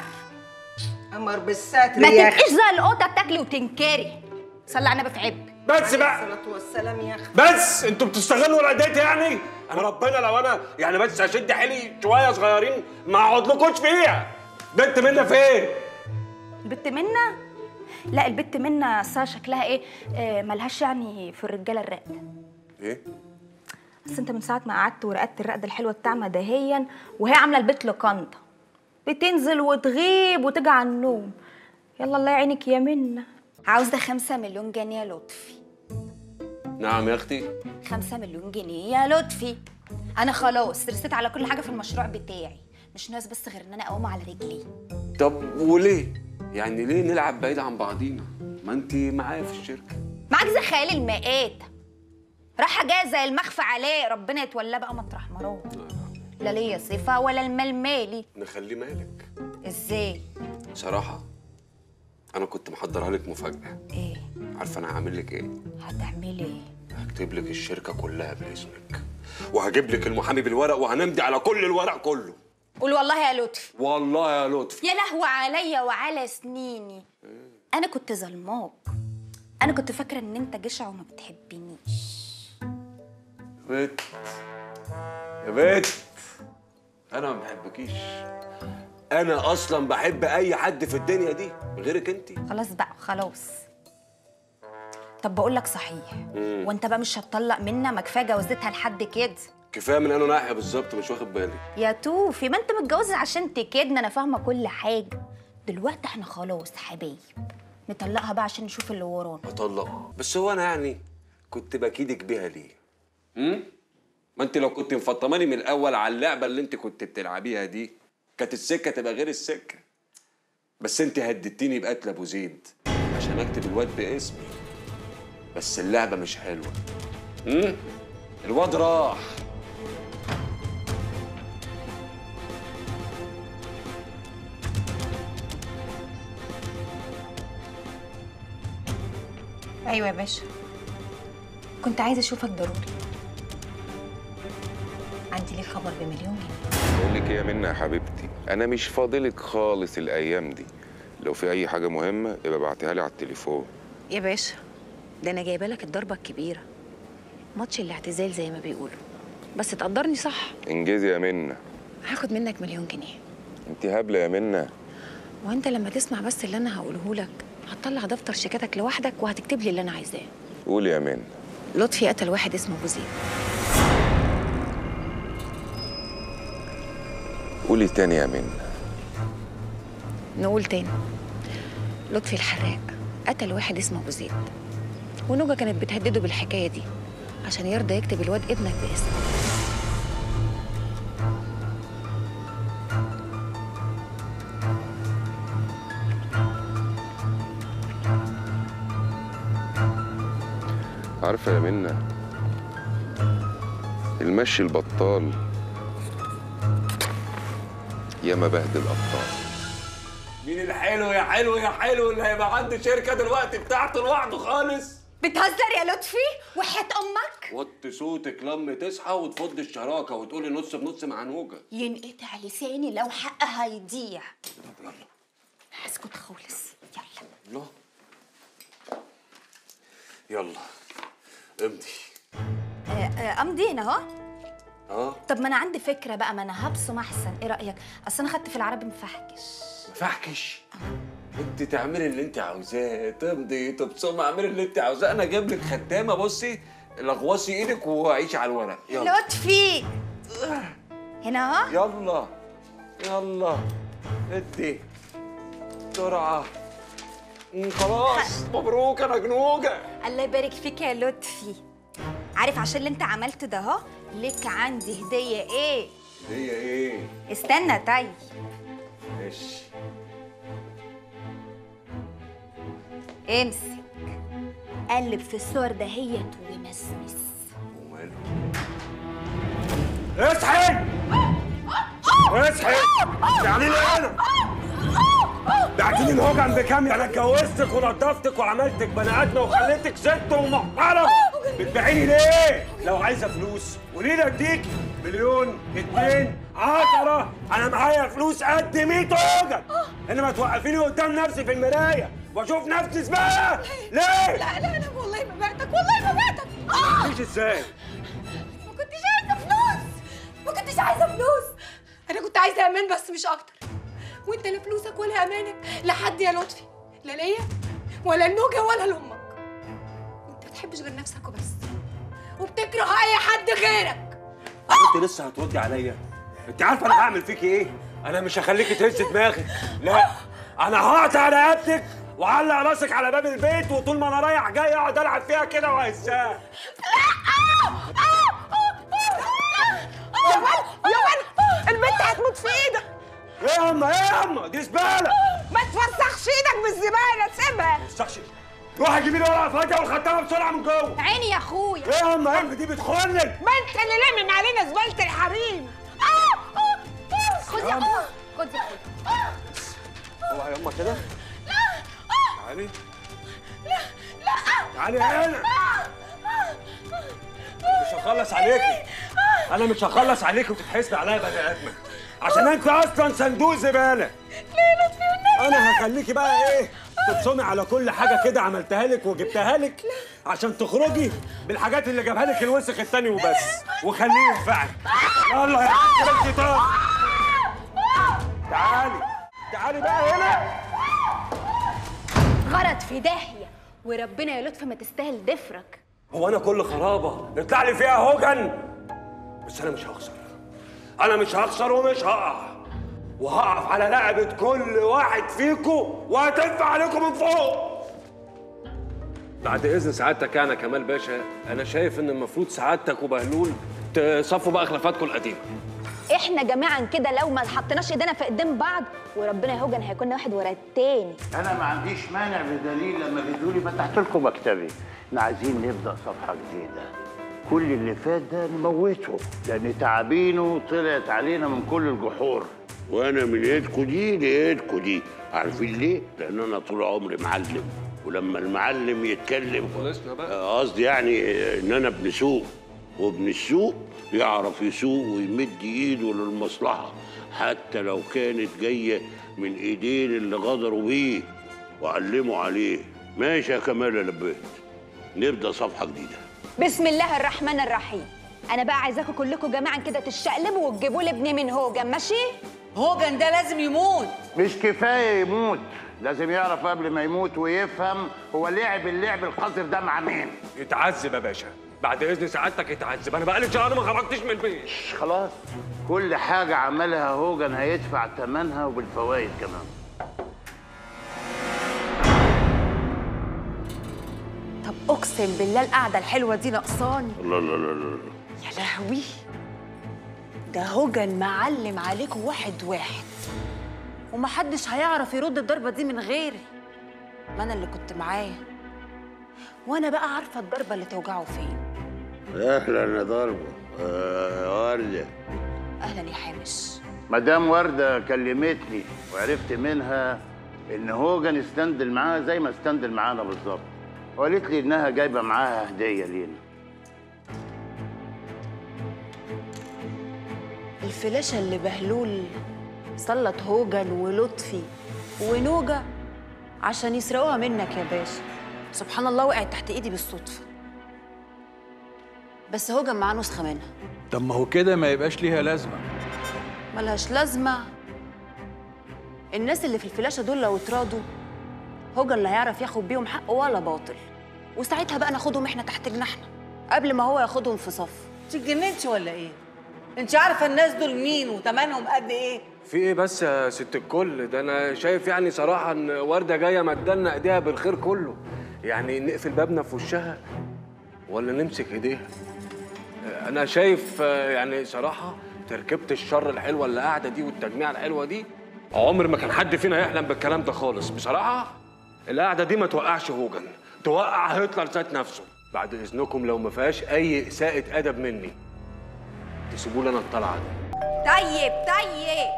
قمر بالستر ما يا أخي. تبقيش زي القطه بتاكلي وتنكري صلي على النبي في عبك بس بقى الصلاه والسلام يا اخي بس انتوا بتستغلوا العدات يعني انا ربنا لو انا يعني بس اشد حيلي شويه صغيرين ما اقعدلكوش فيها بنت منا فين البت منا لا البت منا صار شكلها ايه آه ملهاش يعني في الرجاله الرقد ايه بس انت من ساعه ما قعدت ورقدت الرقده الحلوه بتاعنا دهيا وهي عامله البيت لقنطه بتنزل وتغيب وتجي على النوم يلا الله يعينك يا منا عاوزه خمسة مليون جنيه يا لطفي نعم يا اختي خمسة مليون جنيه يا لطفي انا خلاص رسيت على كل حاجه في المشروع بتاعي مش ناقص بس غير ان انا اقوم على رجلي طب وليه يعني ليه نلعب بعيد عن بعضينا ما انت معايا في الشركه معاك زي خيال المآت رايحه جايه زي المخفى عليه ربنا يتولى بقى مطرح مراه لا ليا صفه ولا المال مالي نخليه مالك ازاي صراحه انا كنت محضرها لك مفاجاه ايه عارفه انا هعمل لك ايه هتعملي ايه هكتب لك الشركه كلها باسمك وهجيب لك المحامي بالورق وهنمضي على كل الورق كله قول والله يا لطفي والله يا لطفي يا لهوي عليا وعلى سنيني انا كنت ظلماك انا كنت فاكره ان انت جشع وما بتحبنيش بت يا بت انا ما بحبكيش انا اصلا بحب اي حد في الدنيا دي غيرك انت خلاص بقى خلاص طب بقول لك صحيح مم. وانت بقى مش هتطلق منا ما كفايه جوازتها لحد كده كفايه من انا ناحيه بالظبط مش واخد بالي يا توفي ما انت متجوز عشان تكدنا انا فاهمه كل حاجه دلوقتي احنا خلاص حبايب نطلقها بقى عشان نشوف اللي ورانا اطلق بس هو انا يعني كنت بكيدك بيها ليه امم ما انت لو كنت مفطماني من الاول على اللعبه اللي انت كنت بتلعبيها دي كانت السكه تبقى غير السكه بس انت هددتيني بقتل ابو زيد عشان اكتب الواد باسمي بس اللعبه مش حلوه امم الواد راح ايوه يا باشا كنت عايزه اشوفك ضروري عندي ليك خبر بمليون جنيه بقول لك إيه يا منى يا حبيبتي انا مش فاضلك خالص الايام دي لو في اي حاجه مهمه يبقى ابعتيها لي على التليفون يا باشا ده انا جايبه لك الضربه الكبيره ماتش الاعتزال زي ما بيقولوا بس تقدرني صح انجزي يا منى هاخد منك مليون جنيه انت هبله يا منى وانت لما تسمع بس اللي انا هقوله لك هتطلع دفتر شيكاتك لوحدك وهتكتب لي اللي انا عايزاه قولي يا مان لطفي قتل واحد اسمه ابو زيد قولي تاني يا مان نقول تاني لطفي الحراق قتل واحد اسمه ابو زيد ونوجا كانت بتهدده بالحكايه دي عشان يرضى يكتب الواد ابنك باسمه عارفة يا منى المشي البطال ياما بهدل أبطال مين الحلو يا حلو يا حلو اللي هيبقى عنده شركه دلوقتي بتاعته لوحده خالص بتهزر يا لطفي وحياة امك وطي صوتك لما تصحى وتفض الشراكه وتقولي نص بنص مع نوجه ينقطع لساني لو حقها يضيع يلا اسكت خالص يلا يلا يلا امضي آه، آه، امضي هنا اهو اه طب ما انا عندي فكره بقى ما انا هبصم احسن ايه رايك اصل انا خدت في العربي مفحكش مفحكش انت تعملي اللي انت عاوزاه تمضي تبصمي اعملي اللي انت عاوزاه انا جايب لك ختامه بصي لغوصي ايدك وعيشي على الورق يلا لطفي هنا اهو يلا يلا ادي بسرعه مم، خلاص مبروك انا جنوجه الله يبارك فيك يا لطفي عارف عشان اللي انت عملته ده اهو لك عندي هديه ايه هي ايه استنى طيب ماشي امسك قلب في الصور دهيت ومسمس اصحي اصحي يعني لي انا بعتيلي الهوجن بكام انا اتجوزتك ونضفتك وعملتك بني ادمه وخليتك ست ومحترمه بتبيعيني ليه؟ لو عايزه فلوس قولي لي اديكي مليون اتنين عشرة انا معايا فلوس قد 100 هوجن انما توقفيني قدام نفسي في المرايه واشوف نفسي زباله ليه؟ لا لا لا والله ما بعتك والله ما بعتك مفيش ازاي؟ ما كنتش عايزه فلوس ما كنتش عايزه فلوس انا كنت عايزه امان بس مش اكتر وانت لا فلوسك ولا امانك لحد يا لطفي لا ليا ولا النوجه ولا لامك انت ما بتحبش غير نفسك وبس وبتكره اي حد غيرك انت لسه هتردي عليا انت عارفه انا هعمل فيكي ايه انا مش هخليكي تهز دماغك لا انا هقطع رقبتك وعلق راسك على باب البيت وطول ما انا رايح جاي اقعد العب فيها كده وهزها يا ولد يا ولد البنت هتموت في ايدك ايه يا اما ايه يا اما دي زباله ما تفسخش ايدك بالزباله سيبها استخش روحي جيبي لي ورقه فاضيه والختامه بسرعه من جوه عيني يا اخويا ايه يا اما ايه دي بتخنك ما انت اللي لمم علينا زباله الحريم خد يا اخويا خد يا اخويا اوعى يا اما كده تعالي لا تعالي هنا مش هخلص عليكي انا مش هخلص عليكي وتتحسبي عليا بني ادمه عشان انت اصلا صندوق زباله ليه لطفي والنبي انا هخليكي بقى ايه تبصمي على كل حاجه كده عملتها لك وجبتها لك عشان تخرجي بالحاجات اللي جابها لك الوسخ التاني وبس وخليه ينفعك يلا يا حاج كده الشيطان تعالي تعالي بقى هنا غرض في داهيه وربنا يا لطفي ما تستاهل ضفرك هو انا كل خرابه يطلع لي فيها هوجن بس انا مش هخسر انا مش هخسر ومش هقع وهقف على رقبه كل واحد فيكم وهتدفع عليكم من فوق بعد اذن سعادتك انا كمال باشا انا شايف ان المفروض سعادتك وبهلول تصفوا بقى خلافاتكم القديمه احنا جماعا كده لو ما حطيناش ايدينا في ايدين بعض وربنا يا هوجن هيكون واحد ورا التاني انا ما عنديش مانع بدليل لما جيتوا لي فتحت لكم مكتبي احنا عايزين نبدا صفحه جديده كل اللي فات ده نموته لان تعابينه طلعت علينا من كل الجحور وانا من ايدكم دي لايدكم دي عارفين ليه لان انا طول عمري معلم ولما المعلم يتكلم خلصنا بقى آه، قصدي يعني آه، ان انا ابن سوق وابن السوق يعرف يسوق ويمد ايده للمصلحه حتى لو كانت جايه من ايدين اللي غدروا بيه وعلموا عليه ماشي يا كمال يا لبيت نبدا صفحه جديده بسم الله الرحمن الرحيم انا بقى عايزاكم كلكم جماعا كده تشقلبوا وتجيبوا لي ابني من هوجن ماشي هوجن ده لازم يموت مش كفايه يموت لازم يعرف قبل ما يموت ويفهم هو لعب اللعب القذر ده مع مين يتعذب يا باشا بعد اذن سعادتك يتعذب انا بقالي شهر ما خرجتش من البيت خلاص كل حاجه عملها هوجن هيدفع ثمنها وبالفوائد كمان طب اقسم بالله القعده الحلوه دي ناقصاني لا لا لا لا يا لهوي ده هوجن معلم عليكم واحد واحد ومحدش هيعرف يرد الضربه دي من غيري ما انا اللي كنت معاه وانا بقى عارفه الضربه اللي توجعه فين اهلا يا ضربه آه، يا ورده اهلا يا حامش مدام ورده كلمتني وعرفت منها ان هوجن استندل معاها زي ما استندل معانا بالظبط وقالت لي انها جايبه معاها هديه لينا الفلاشه اللي بهلول سلط هوجن ولطفي ونوجة عشان يسرقوها منك يا باشا سبحان الله وقعت تحت ايدي بالصدفه بس هوجن معاه نسخه منها طب ما هو كده ما يبقاش ليها لازمه ملهاش لازمه الناس اللي في الفلاشه دول لو اترادوا هوجن لا هيعرف ياخد بيهم حق ولا باطل وساعتها بقى ناخدهم احنا تحت جناحنا قبل ما هو ياخدهم في صف اتجننتي ولا ايه انت عارفه الناس دول مين وتمنهم قد ايه في ايه بس يا ست الكل ده انا شايف يعني صراحه ان ورده جايه مدلنا ايديها بالخير كله يعني نقفل بابنا في وشها ولا نمسك ايديها انا شايف آه، يعني صراحه تركيبه الشر الحلوه اللي قاعده دي والتجميعه الحلوه دي عمر ما كان حد فينا يحلم بالكلام ده خالص بصراحه القعده دي ما توقعش هوجن توقع هتلر ذات نفسه بعد اذنكم لو ما فيهاش اي اساءه ادب مني تسيبوا لي انا الطلعه دي طيب طيب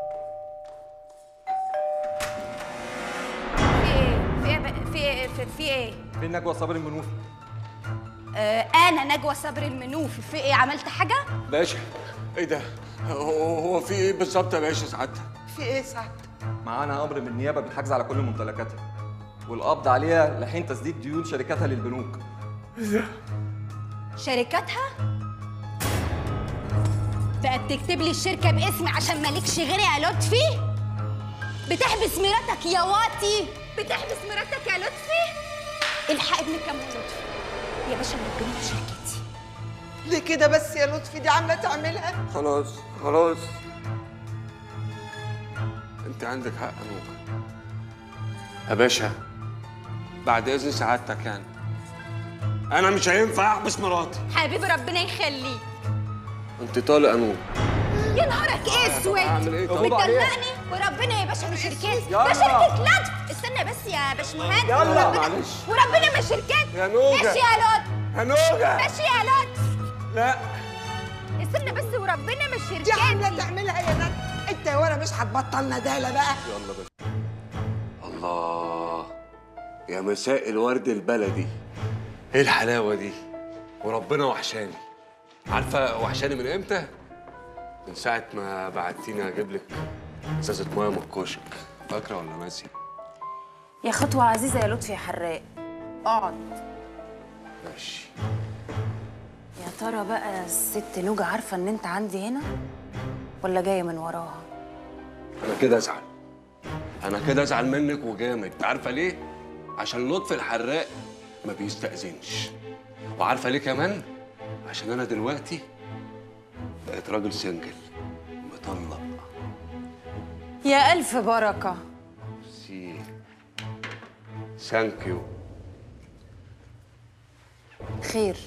في ايه في ايه في, في ايه فين نجوى صابر المنوفي آه انا نجوى صبر المنوفي في ايه عملت حاجه باشا ايه ده هو هو في ايه بالظبط يا باشا سعادتك في ايه سعد معانا امر من النيابه بالحجز على كل ممتلكاتها والقبض عليها لحين تسديد ديون شركاتها للبنوك شركاتها بقت تكتب لي الشركه باسمي عشان مالكش غيري يا لطفي بتحبس مراتك يا واطي بتحبس مراتك يا لطفي الحق ابنك كمان لطفي يا باشا ربنا في شركتي ليه كده بس يا لطفي دي عامله تعملها خلاص خلاص انت عندك حق يا نوكا يا باشا بعد اذن سعادتك يعني انا مش هينفع احبس مراتي حبيبي ربنا يخليك انت طالق يا نوكا يا نهارك اسود أعمل إيه طيب؟ بتدلقني وربنا يا باشا مش شركتي يلا. ده شركه لطف استنى بس يا باشمهندس يلا. وربنا معلش. وربنا مش شركتي يا نوجة. ماشي يا لطف يا نوجة. ماشي يا لطف لا استنى بس وربنا مش شركتي دي عامله تعملها يا نجم انت يا ورا مش هتبطل ندالة بقى يلا بس الله يا مساء الورد البلدي ايه الحلاوه دي وربنا وحشاني عارفه وحشاني من امتى من ساعه ما بعتيني اجيب لك ازازه ميه من الكشك فاكره ولا ناسي يا خطوه عزيزه يا لطفي يا حراق اقعد ماشي يا ترى بقى الست نوجة عارفه ان انت عندي هنا ولا جايه من وراها انا كده ازعل انا كده ازعل منك وجامد عارفه ليه عشان لطفي الحراق ما بيستأذنش وعارفه ليه كمان عشان انا دلوقتي بقيت راجل سنجل مطلق يا الف بركه سي ثانك يو خير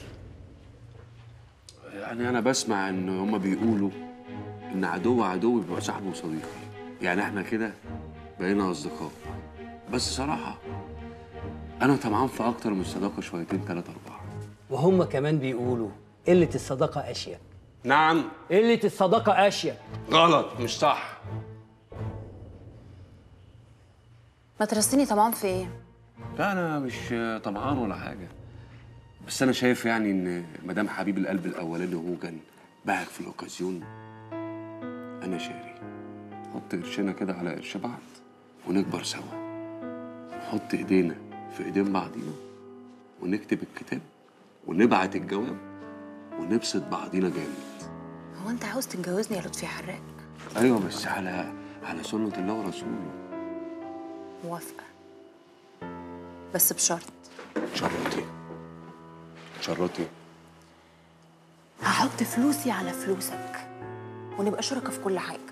يعني انا بسمع ان هما بيقولوا ان عدو عدو بيبقى صاحبه وصديقي يعني احنا كده بقينا اصدقاء بس صراحه انا طمعان في اكتر من صداقه شويتين تلاتة اربعه وهم كمان بيقولوا قلة الصداقة أشياء نعم قلة الصداقة أشياء غلط مش صح ما ترسيني طمعان في ايه لا انا مش طمعان ولا حاجه بس انا شايف يعني ان مدام حبيب القلب الاولاني هوجن باعك في الاوكازيون انا شاري نحط قرشنا كده على قرش بعض ونكبر سوا نحط ايدينا في ايدين بعضينا ونكتب الكتاب ونبعت الجواب ونبسط بعضينا جامد هو انت عاوز تتجوزني يا لطفي يا حراق ايوه بس على على سنه الله ورسوله موافقه بس بشرط شرطي شرطي هحط فلوسي على فلوسك ونبقى شركاء في كل حاجه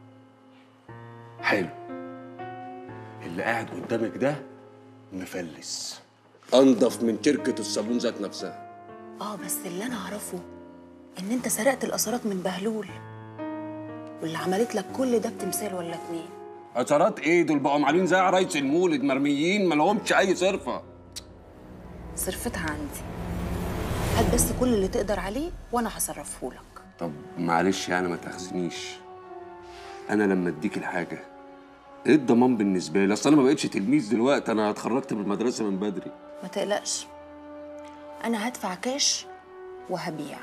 حلو اللي قاعد قدامك ده مفلس انضف من شركه الصابون ذات نفسها اه بس اللي انا اعرفه ان انت سرقت الاثارات من بهلول واللي عملت لك كل ده بتمثال ولا اتنين اثارات ايه دول بقوا عاملين زي عرايس المولد مرميين ما لهمش اي صرفه صرفتها عندي هات بس كل اللي تقدر عليه وانا هصرفه لك طب معلش يعني ما تاخذنيش انا لما اديك الحاجه ايه الضمان بالنسبه لي اصل انا ما بقتش تلميذ دلوقتي انا اتخرجت من المدرسه من بدري ما تقلقش انا هدفع كاش وهبيع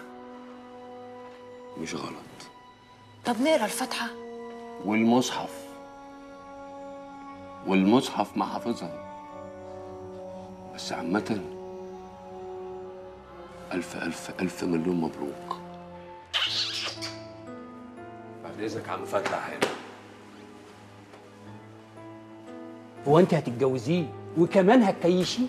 مش غلط طب نقرا الفاتحه والمصحف والمصحف ما حافظها بس عامة ألف ألف ألف مليون مبروك بعد إذنك يا عم فتح هنا هو انت هتتجوزيه وكمان هتكيشيه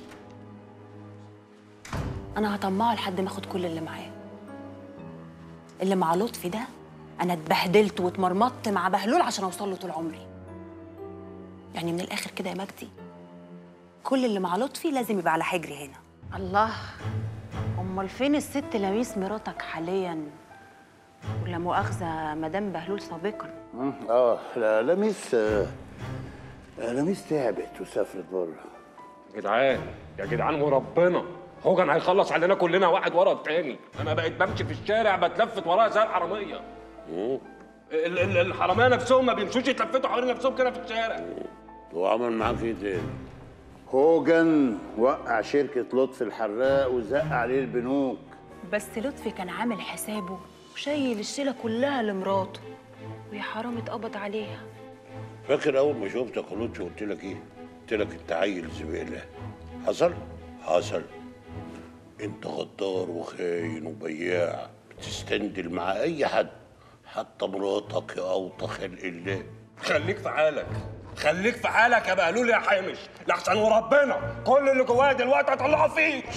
انا هطمعه لحد ما اخد كل اللي معاه اللي مع لطفي ده انا اتبهدلت واتمرمطت مع بهلول عشان اوصل له طول عمري يعني من الاخر كده يا مجدي كل اللي مع لطفي لازم يبقى على حجري هنا الله امال فين الست لميس مراتك حاليا ولا مؤاخذه مدام بهلول سابقا اه لا لميس آه، لميس تعبت وسافرت بره جدعان يا جدعان وربنا هوجن هيخلص علينا كلنا واحد ورا التاني انا بقيت بمشي في الشارع بتلفت ورايا زي الحراميه ال- ال- الحراميه نفسهم ما بيمشوش يتلفتوا حوالين نفسهم كده في الشارع هو عمل معاك ايه تاني؟ هوجن وقع شركة لطفي الحراق وزق عليه البنوك بس لطفي كان عامل حسابه وشايل الشيله كلها لمراته ويا حرام اتقبض عليها فاكر اول ما شفتك ولطفي قلت لك ايه؟ قلت لك انت عيل زباله حصل؟ حصل انت غدار وخاين وبياع بتستندل مع اي حد حتى مراتك يا اوطى خلق الله خليك في حالك خليك في حالك يا بهلول يا حامش لحسن وربنا كل اللي جوايا دلوقتي هطلعه فيك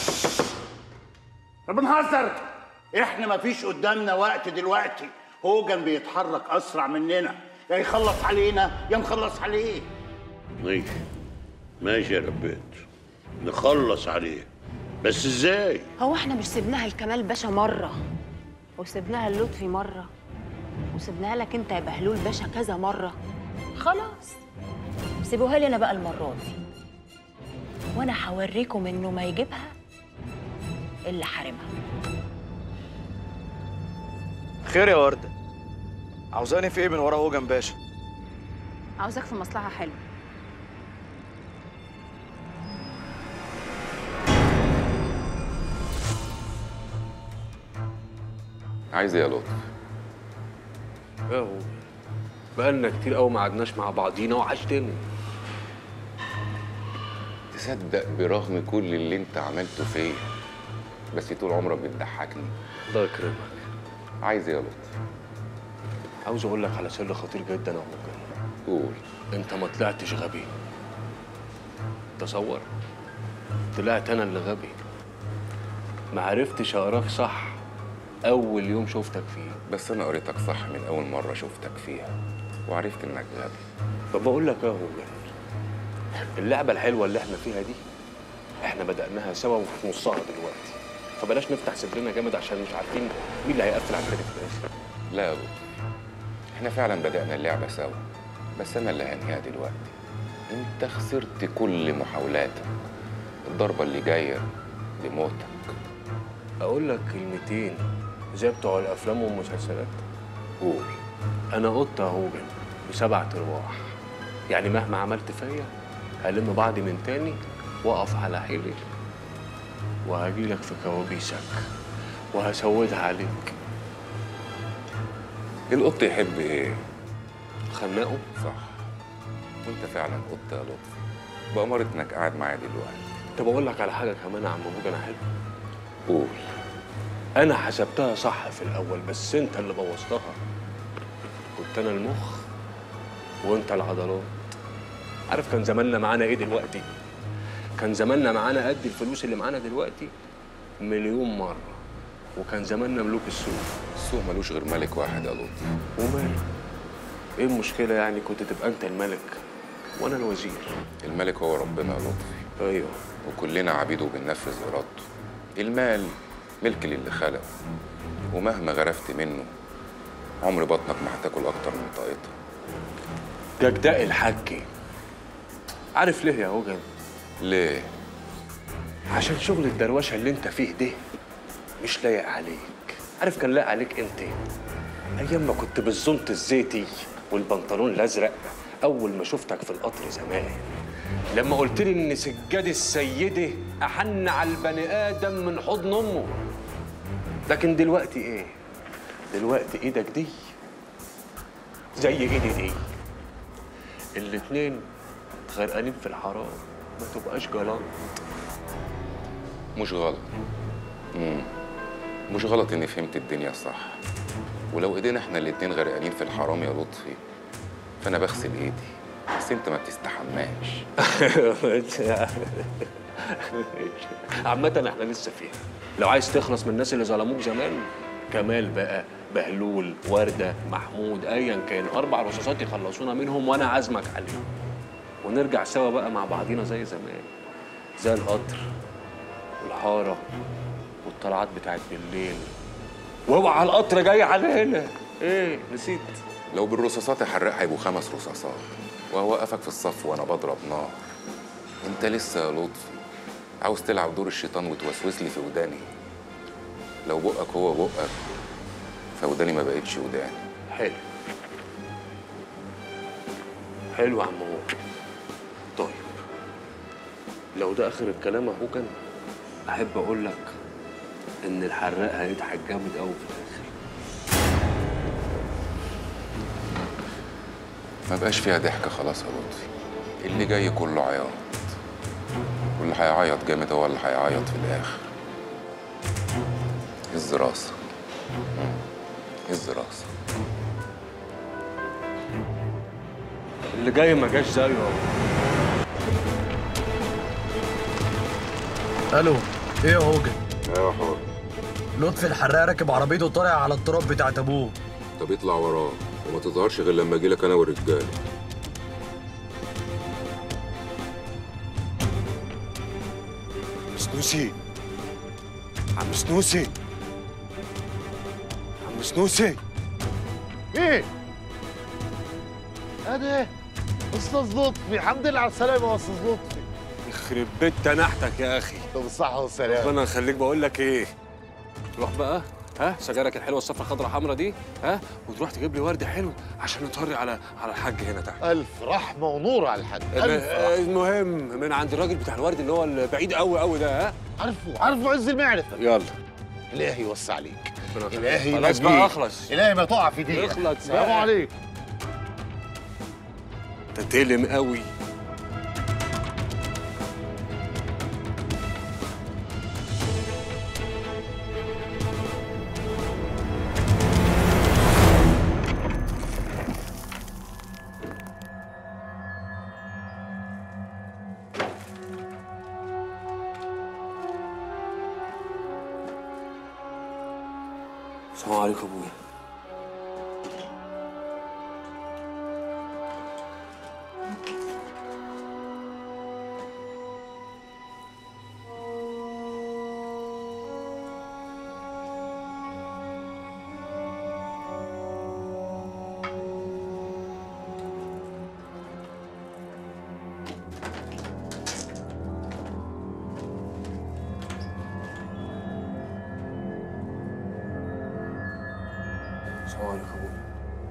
طب بنهزر احنا مفيش قدامنا وقت دلوقتي هوجن بيتحرك اسرع مننا يا يخلص علينا يا نخلص عليه ماشي ماشي يا ربيت نخلص عليه بس ازاي؟ هو احنا مش سيبناها لكمال باشا مره وسيبناها للطفي مره وسيبناها لك انت يا بهلول باشا كذا مره خلاص سيبوها لي انا بقى المره دي وانا هوريكم انه ما يجيبها الا حارمها خير يا وردة عاوزاني في ايه من ورا هوجن باشا عاوزاك في مصلحة حلوة عايز ايه يا لطفي اهو بقالنا كتير قوي ما قعدناش مع بعضينا وحشتني تصدق برغم كل اللي انت عملته فيا بس طول عمرك بتضحكني الله يكرمك عايز ايه يا لطفي عاوز اقول لك على سر خطير جدا يا هوجن قول انت ما طلعتش غبي تصور طلعت انا اللي غبي ما عرفتش اقراك صح اول يوم شفتك فيه بس انا قريتك صح من اول مره شفتك فيها وعرفت انك غبي طب بقول لك ايه يا هوجن اللعبه الحلوه اللي احنا فيها دي احنا بدأناها سوا وفي نصها دلوقتي فبلاش نفتح صدرنا جامد عشان مش عارفين مين اللي هيقفل على النادي في الاخر لا يا لطفي احنا فعلا بدأنا اللعبة سوا بس انا اللي هنهيها دلوقتي انت خسرت كل محاولاتك الضربة اللي جاية بموتك اقول لك كلمتين زي بتوع الافلام والمسلسلات قول انا قطه هوجن بسبعة ارواح يعني مهما عملت فيا هلم بعضي من تاني واقف على حيلي وهجيلك في كوابيسك وهسودها عليك القط يحب ايه؟ خنقه صح وانت فعلا قط يا لطفي بأمارة انك قاعد معايا دلوقتي طب اقول لك على حاجه كمان يا عم هوجن حلو قول انا حسبتها صح في الاول بس انت اللي بوظتها كنت كنت انا المخ وانت العضلات عارف كان زماننا معانا ايه دلوقتي كان زماننا معانا قد الفلوس اللي معانا دلوقتي مليون مره وكان زماننا ملوك السوق السوق ملوش غير ملك واحد يا لطفي وماله ايه المشكله يعني كنت تبقى انت الملك وانا الوزير الملك هو ربنا يا لطفي ايوه وكلنا عبيده وبننفذ ارادته المال ملك للي خلق ومهما غرفت منه عمر بطنك ما هتاكل اكتر من طاقتها جداء الحاج عارف ليه يا هوجن ليه عشان شغل الدروشه اللي انت فيه ده مش لايق عليك عارف كان لايق عليك امتى ايام ما كنت بالزنط الزيتي والبنطلون الازرق اول ما شفتك في القطر زمان لما قلت لي ان سجاد السيده احن على البني ادم من حضن امه لكن دلوقتي ايه دلوقتي ايدك دي زي ايدي دي الاتنين غرقانين في الحرام ما تبقاش جلط مش غلط مم. مش غلط اني فهمت الدنيا صح ولو ايدينا احنا الاتنين غرقانين في الحرام يا لطفي فانا بغسل ايدي بس انت ما بتستحماش عامة احنا لسه فيها لو عايز تخلص من الناس اللي ظلموك زمان كمال بقى بهلول وردة محمود ايا كان اربع رصاصات يخلصونا منهم وانا عازمك عليهم ونرجع سوا بقى مع بعضينا زي زمان زي القطر والحارة والطلعات بتاعت بالليل واوعى القطر جاي علينا ايه نسيت لو بالرصاصات يا حراق هيبقوا خمس رصاصات وهوقفك في الصف وانا بضرب نار انت لسه يا لطفي عاوز تلعب دور الشيطان وتوسوس لي في وداني لو بقك هو بقك فوداني ما بقتش وداني حلو حلو يا عم هو طيب لو ده اخر الكلام اهو كان احب اقول لك ان الحراق هيضحك جامد قوي في الاخر ما بقاش فيها ضحك خلاص يا لطفي اللي جاي كله عياط واللي هيعيط جامد هو اللي هيعيط في الاخر هز راسك مم. هز راسك اللي جاي ما جاش زيه اهو الو ايه يا هوجن ايوه حور لطفي الحراق راكب عربيته وطالع على التراب بتاعت ابوه طب اطلع وراه وما تظهرش غير لما اجيلك انا والرجاله سنوسي عم سنوسي عم سنوسي ايه؟ ادي استاذ لطفي الحمد لله على السلامه يا استاذ لطفي يخرب بيت تنحتك يا اخي طب بالصحه والسلامه ربنا يخليك بقول لك ايه روح بقى ها سجارك الحلوه الصفرا الخضراء حمرا دي ها وتروح تجيب لي ورد حلو عشان نطري على على الحاج هنا تحت الف رحمه ونور على الحاج الف رحمه المهم من عند الراجل بتاع الورد اللي هو البعيد قوي قوي ده ها عارفه عارفه عز المعرفه يلا الهي يوسع عليك ربنا يخليك. الهي خلاص ينجيك. بقى اخلص الهي ما تقع في دقيقه اخلص السلام بقى. عليكم انت تلم قوي السلام عليكم ابويا السلام عليكم ابويا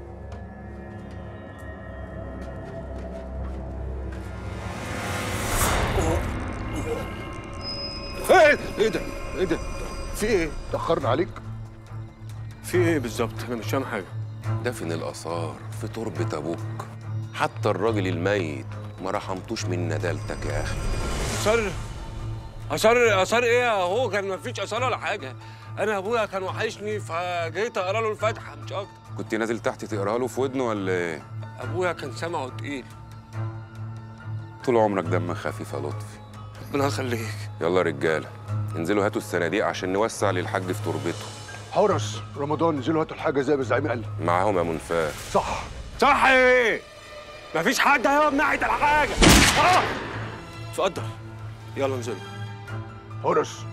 ايه ايه ده ايه ده في ايه تاخرنا عليك في ايه بالظبط انا مش فاهم حاجه دفن الاثار في تربه ابوك حتى الراجل الميت ما رحمتوش من ندالتك يا اخي اثار اثار اثار ايه هو كان ما فيش اثار ولا حاجه انا ابويا كان وحشني فجيت اقرا له الفاتحه مش اكتر كنت نازل تحت تقراها له في ودنه ولا ايه ابويا كان سمعه تقيل طول عمرك دمك خفيف يا لطفي ربنا يخليك يلا يا رجاله انزلوا هاتوا الصناديق عشان نوسع للحاج في تربته حورس رمضان نزلوا هاتوا الحاجه زي ما الزعيم قال معاهم يا منفاه صح صح ايه مفيش حد هيقف ناحيه الحاجه اه اتفضل يلا انزلوا حورس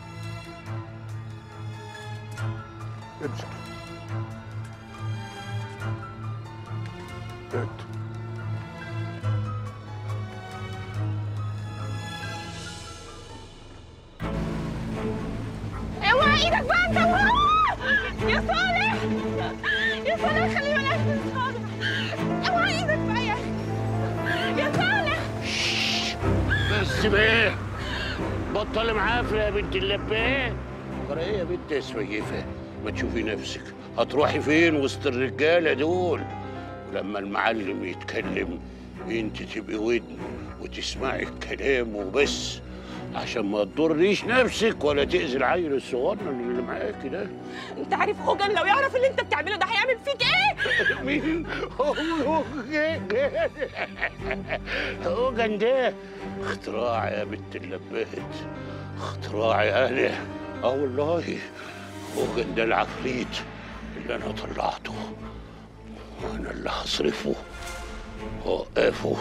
امسك انت اوعى ايدك بقى انت وهو يا صالح يا صالح خلي بالك من صالح اوعى ايدك بقى يا اخي يا صالح بس بيه بطل معافرة يا بنت اللبيه ترى ايه يا بنت يا سويفة ما تشوفي نفسك هتروحي فين وسط الرجالة دول ولما المعلم يتكلم انت تبقي ودن وتسمعي الكلام وبس عشان ما تضريش نفسك ولا تأذي العيل الصغنن اللي معاكي ده انت عارف هوجن لو يعرف اللي انت بتعمله ده هيعمل فيك ايه مين هوجن ده اختراع يا بنت اللبات اختراعي انا اه والله هوجن ده العفريت اللي انا طلعته وانا اللي هصرفه وقفه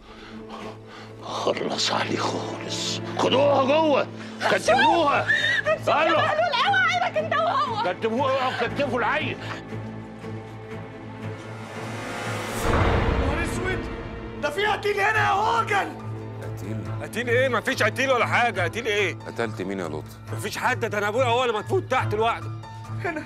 اخلص عليه خالص خدوها جوه كتبوها يا بهلول اوعى ايدك انت وهو كتبوها وكتفوا العيل نهار اسود ده في قتيل هنا يا هوجن قتيل قتيل ايه مفيش قتيل ولا حاجه قتيل ايه قتلت مين يا لطفي مفيش حد ده انا ابويا هو اللي مدفون تحت لوحده هنا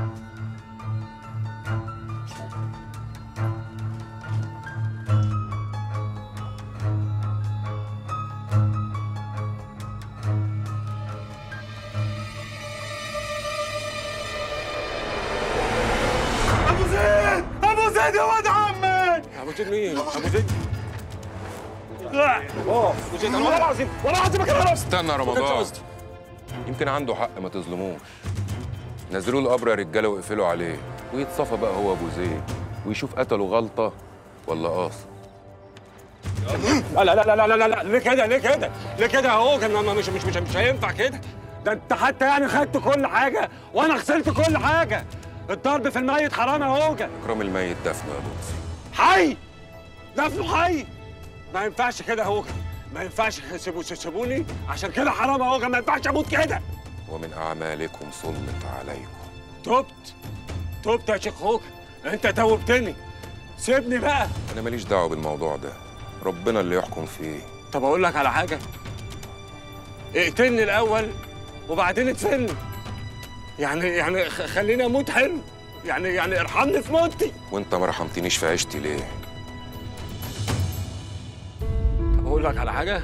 ابو زيد ابو زيد يا واد عمي ابو زيد مين ابو زيد لا اه ابو زيد والله العظيم والله العظيم ما كان قصدي. استنى يا ما كانش رمضان قصدي. يمكن عنده حق ما تظلموش نزلوه القبر يا رجاله واقفلوا عليه ويتصفى بقى هو ابو زيد ويشوف قتله غلطه ولا قاصد لا لا لا لا لا لا لا ليه كده ليه كده ليه كده اهو كان ما- مش مش مش مش هينفع كده ده انت حتى يعني خدت كل حاجه وانا خسرت كل حاجه الضرب في الميت حرام يا هوجه اكرام الميت دفنه يا لطفي حي دفنه حي ما ينفعش كده يا هوجه ما ينفعش سيبوا سيبوني عشان كده حرام يا هوجه ما ينفعش اموت كده ومن اعمالكم سلط عليكم تبت تبت يا شيخ هوجه انت توبتني سيبني بقى انا ماليش دعوه بالموضوع ده ربنا اللي يحكم فيه طب اقول لك على حاجه اقتلني الاول وبعدين ادفني يعني يعني خ- خليني اموت حلو يعني يعني ارحمني في موتي وانت ما رحمتنيش في عيشتي ليه طب اقول لك على حاجه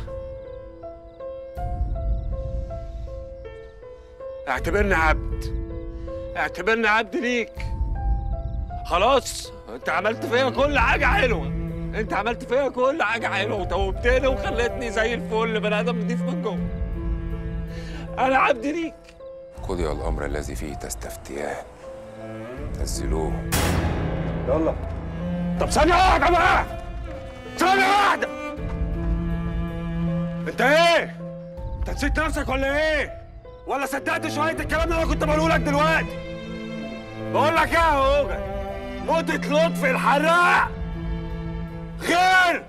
اعتبرني عبد اعتبرني عبد ليك خلاص انت عملت فيا كل حاجه حلوه انت عملت فيا كل حاجه حلوه وتوبتني وخلتني زي الفل بني ادم نضيف من جوه انا عبد ليك قضي الامر الذي فيه تستفتيان نزلوه يلا طب ثانية واحدة بقى ثانية واحدة انت ايه؟ انت نسيت نفسك ولا ايه؟ ولا صدقت شوية الكلام اللي انا كنت بقوله لك دلوقتي؟ بقول لك ايه يا هوجة؟ موتة لطفي الحراق غير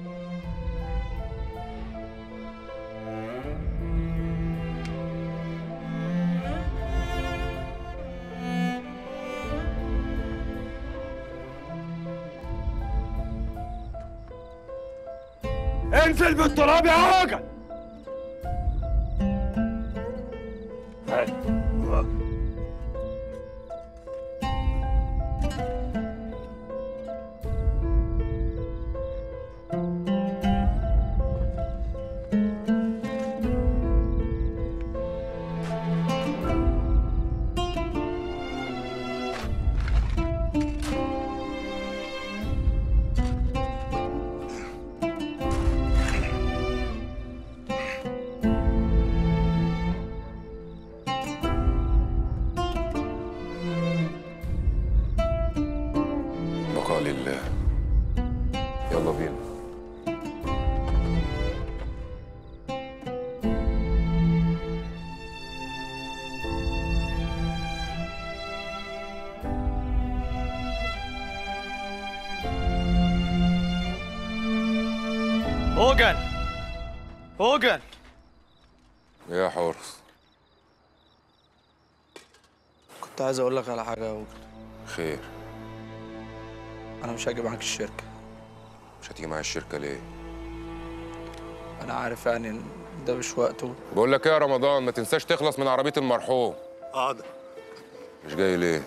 انزل بالتراب يا هوجة البقاء لله يلا بينا هوجن هوجن يا حورس كنت عايز اقول لك على حاجه يا هوجن خير انا مش هاجي معاك الشركه مش هتيجي معايا الشركه ليه انا عارف يعني ان ده مش وقته بقول لك ايه يا رمضان ما تنساش تخلص من عربيه المرحوم حاضر مش جاي ليه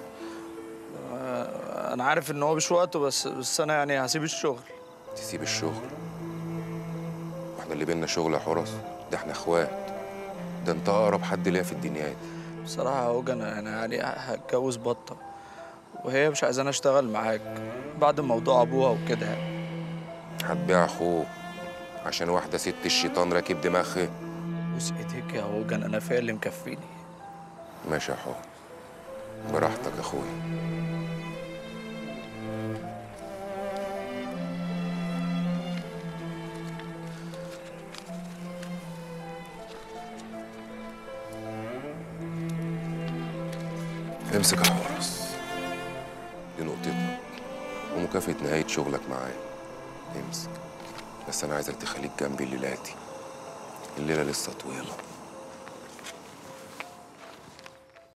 انا عارف ان هو مش وقته بس بس انا يعني هسيب الشغل تسيب الشغل واحنا اللي بينا شغل يا حرس ده احنا اخوات ده انت اقرب حد ليا في الدنيا دي بصراحه يا هوجن انا يعني هتجوز بطه وهي مش عايزاني اشتغل معاك بعد موضوع ابوها وكده يعني هتبيع اخوك عشان واحده ست الشيطان راكب دماغها بوس ايديك يا هوجن انا فيا اللي مكفيني ماشي يا حور براحتك يا اخويا امسك يا حورس دي نقطتك ومكافأة نهاية شغلك معايا امسك بس أنا عايزك تخليك جنبي الليلاتي الليلة لسه طويلة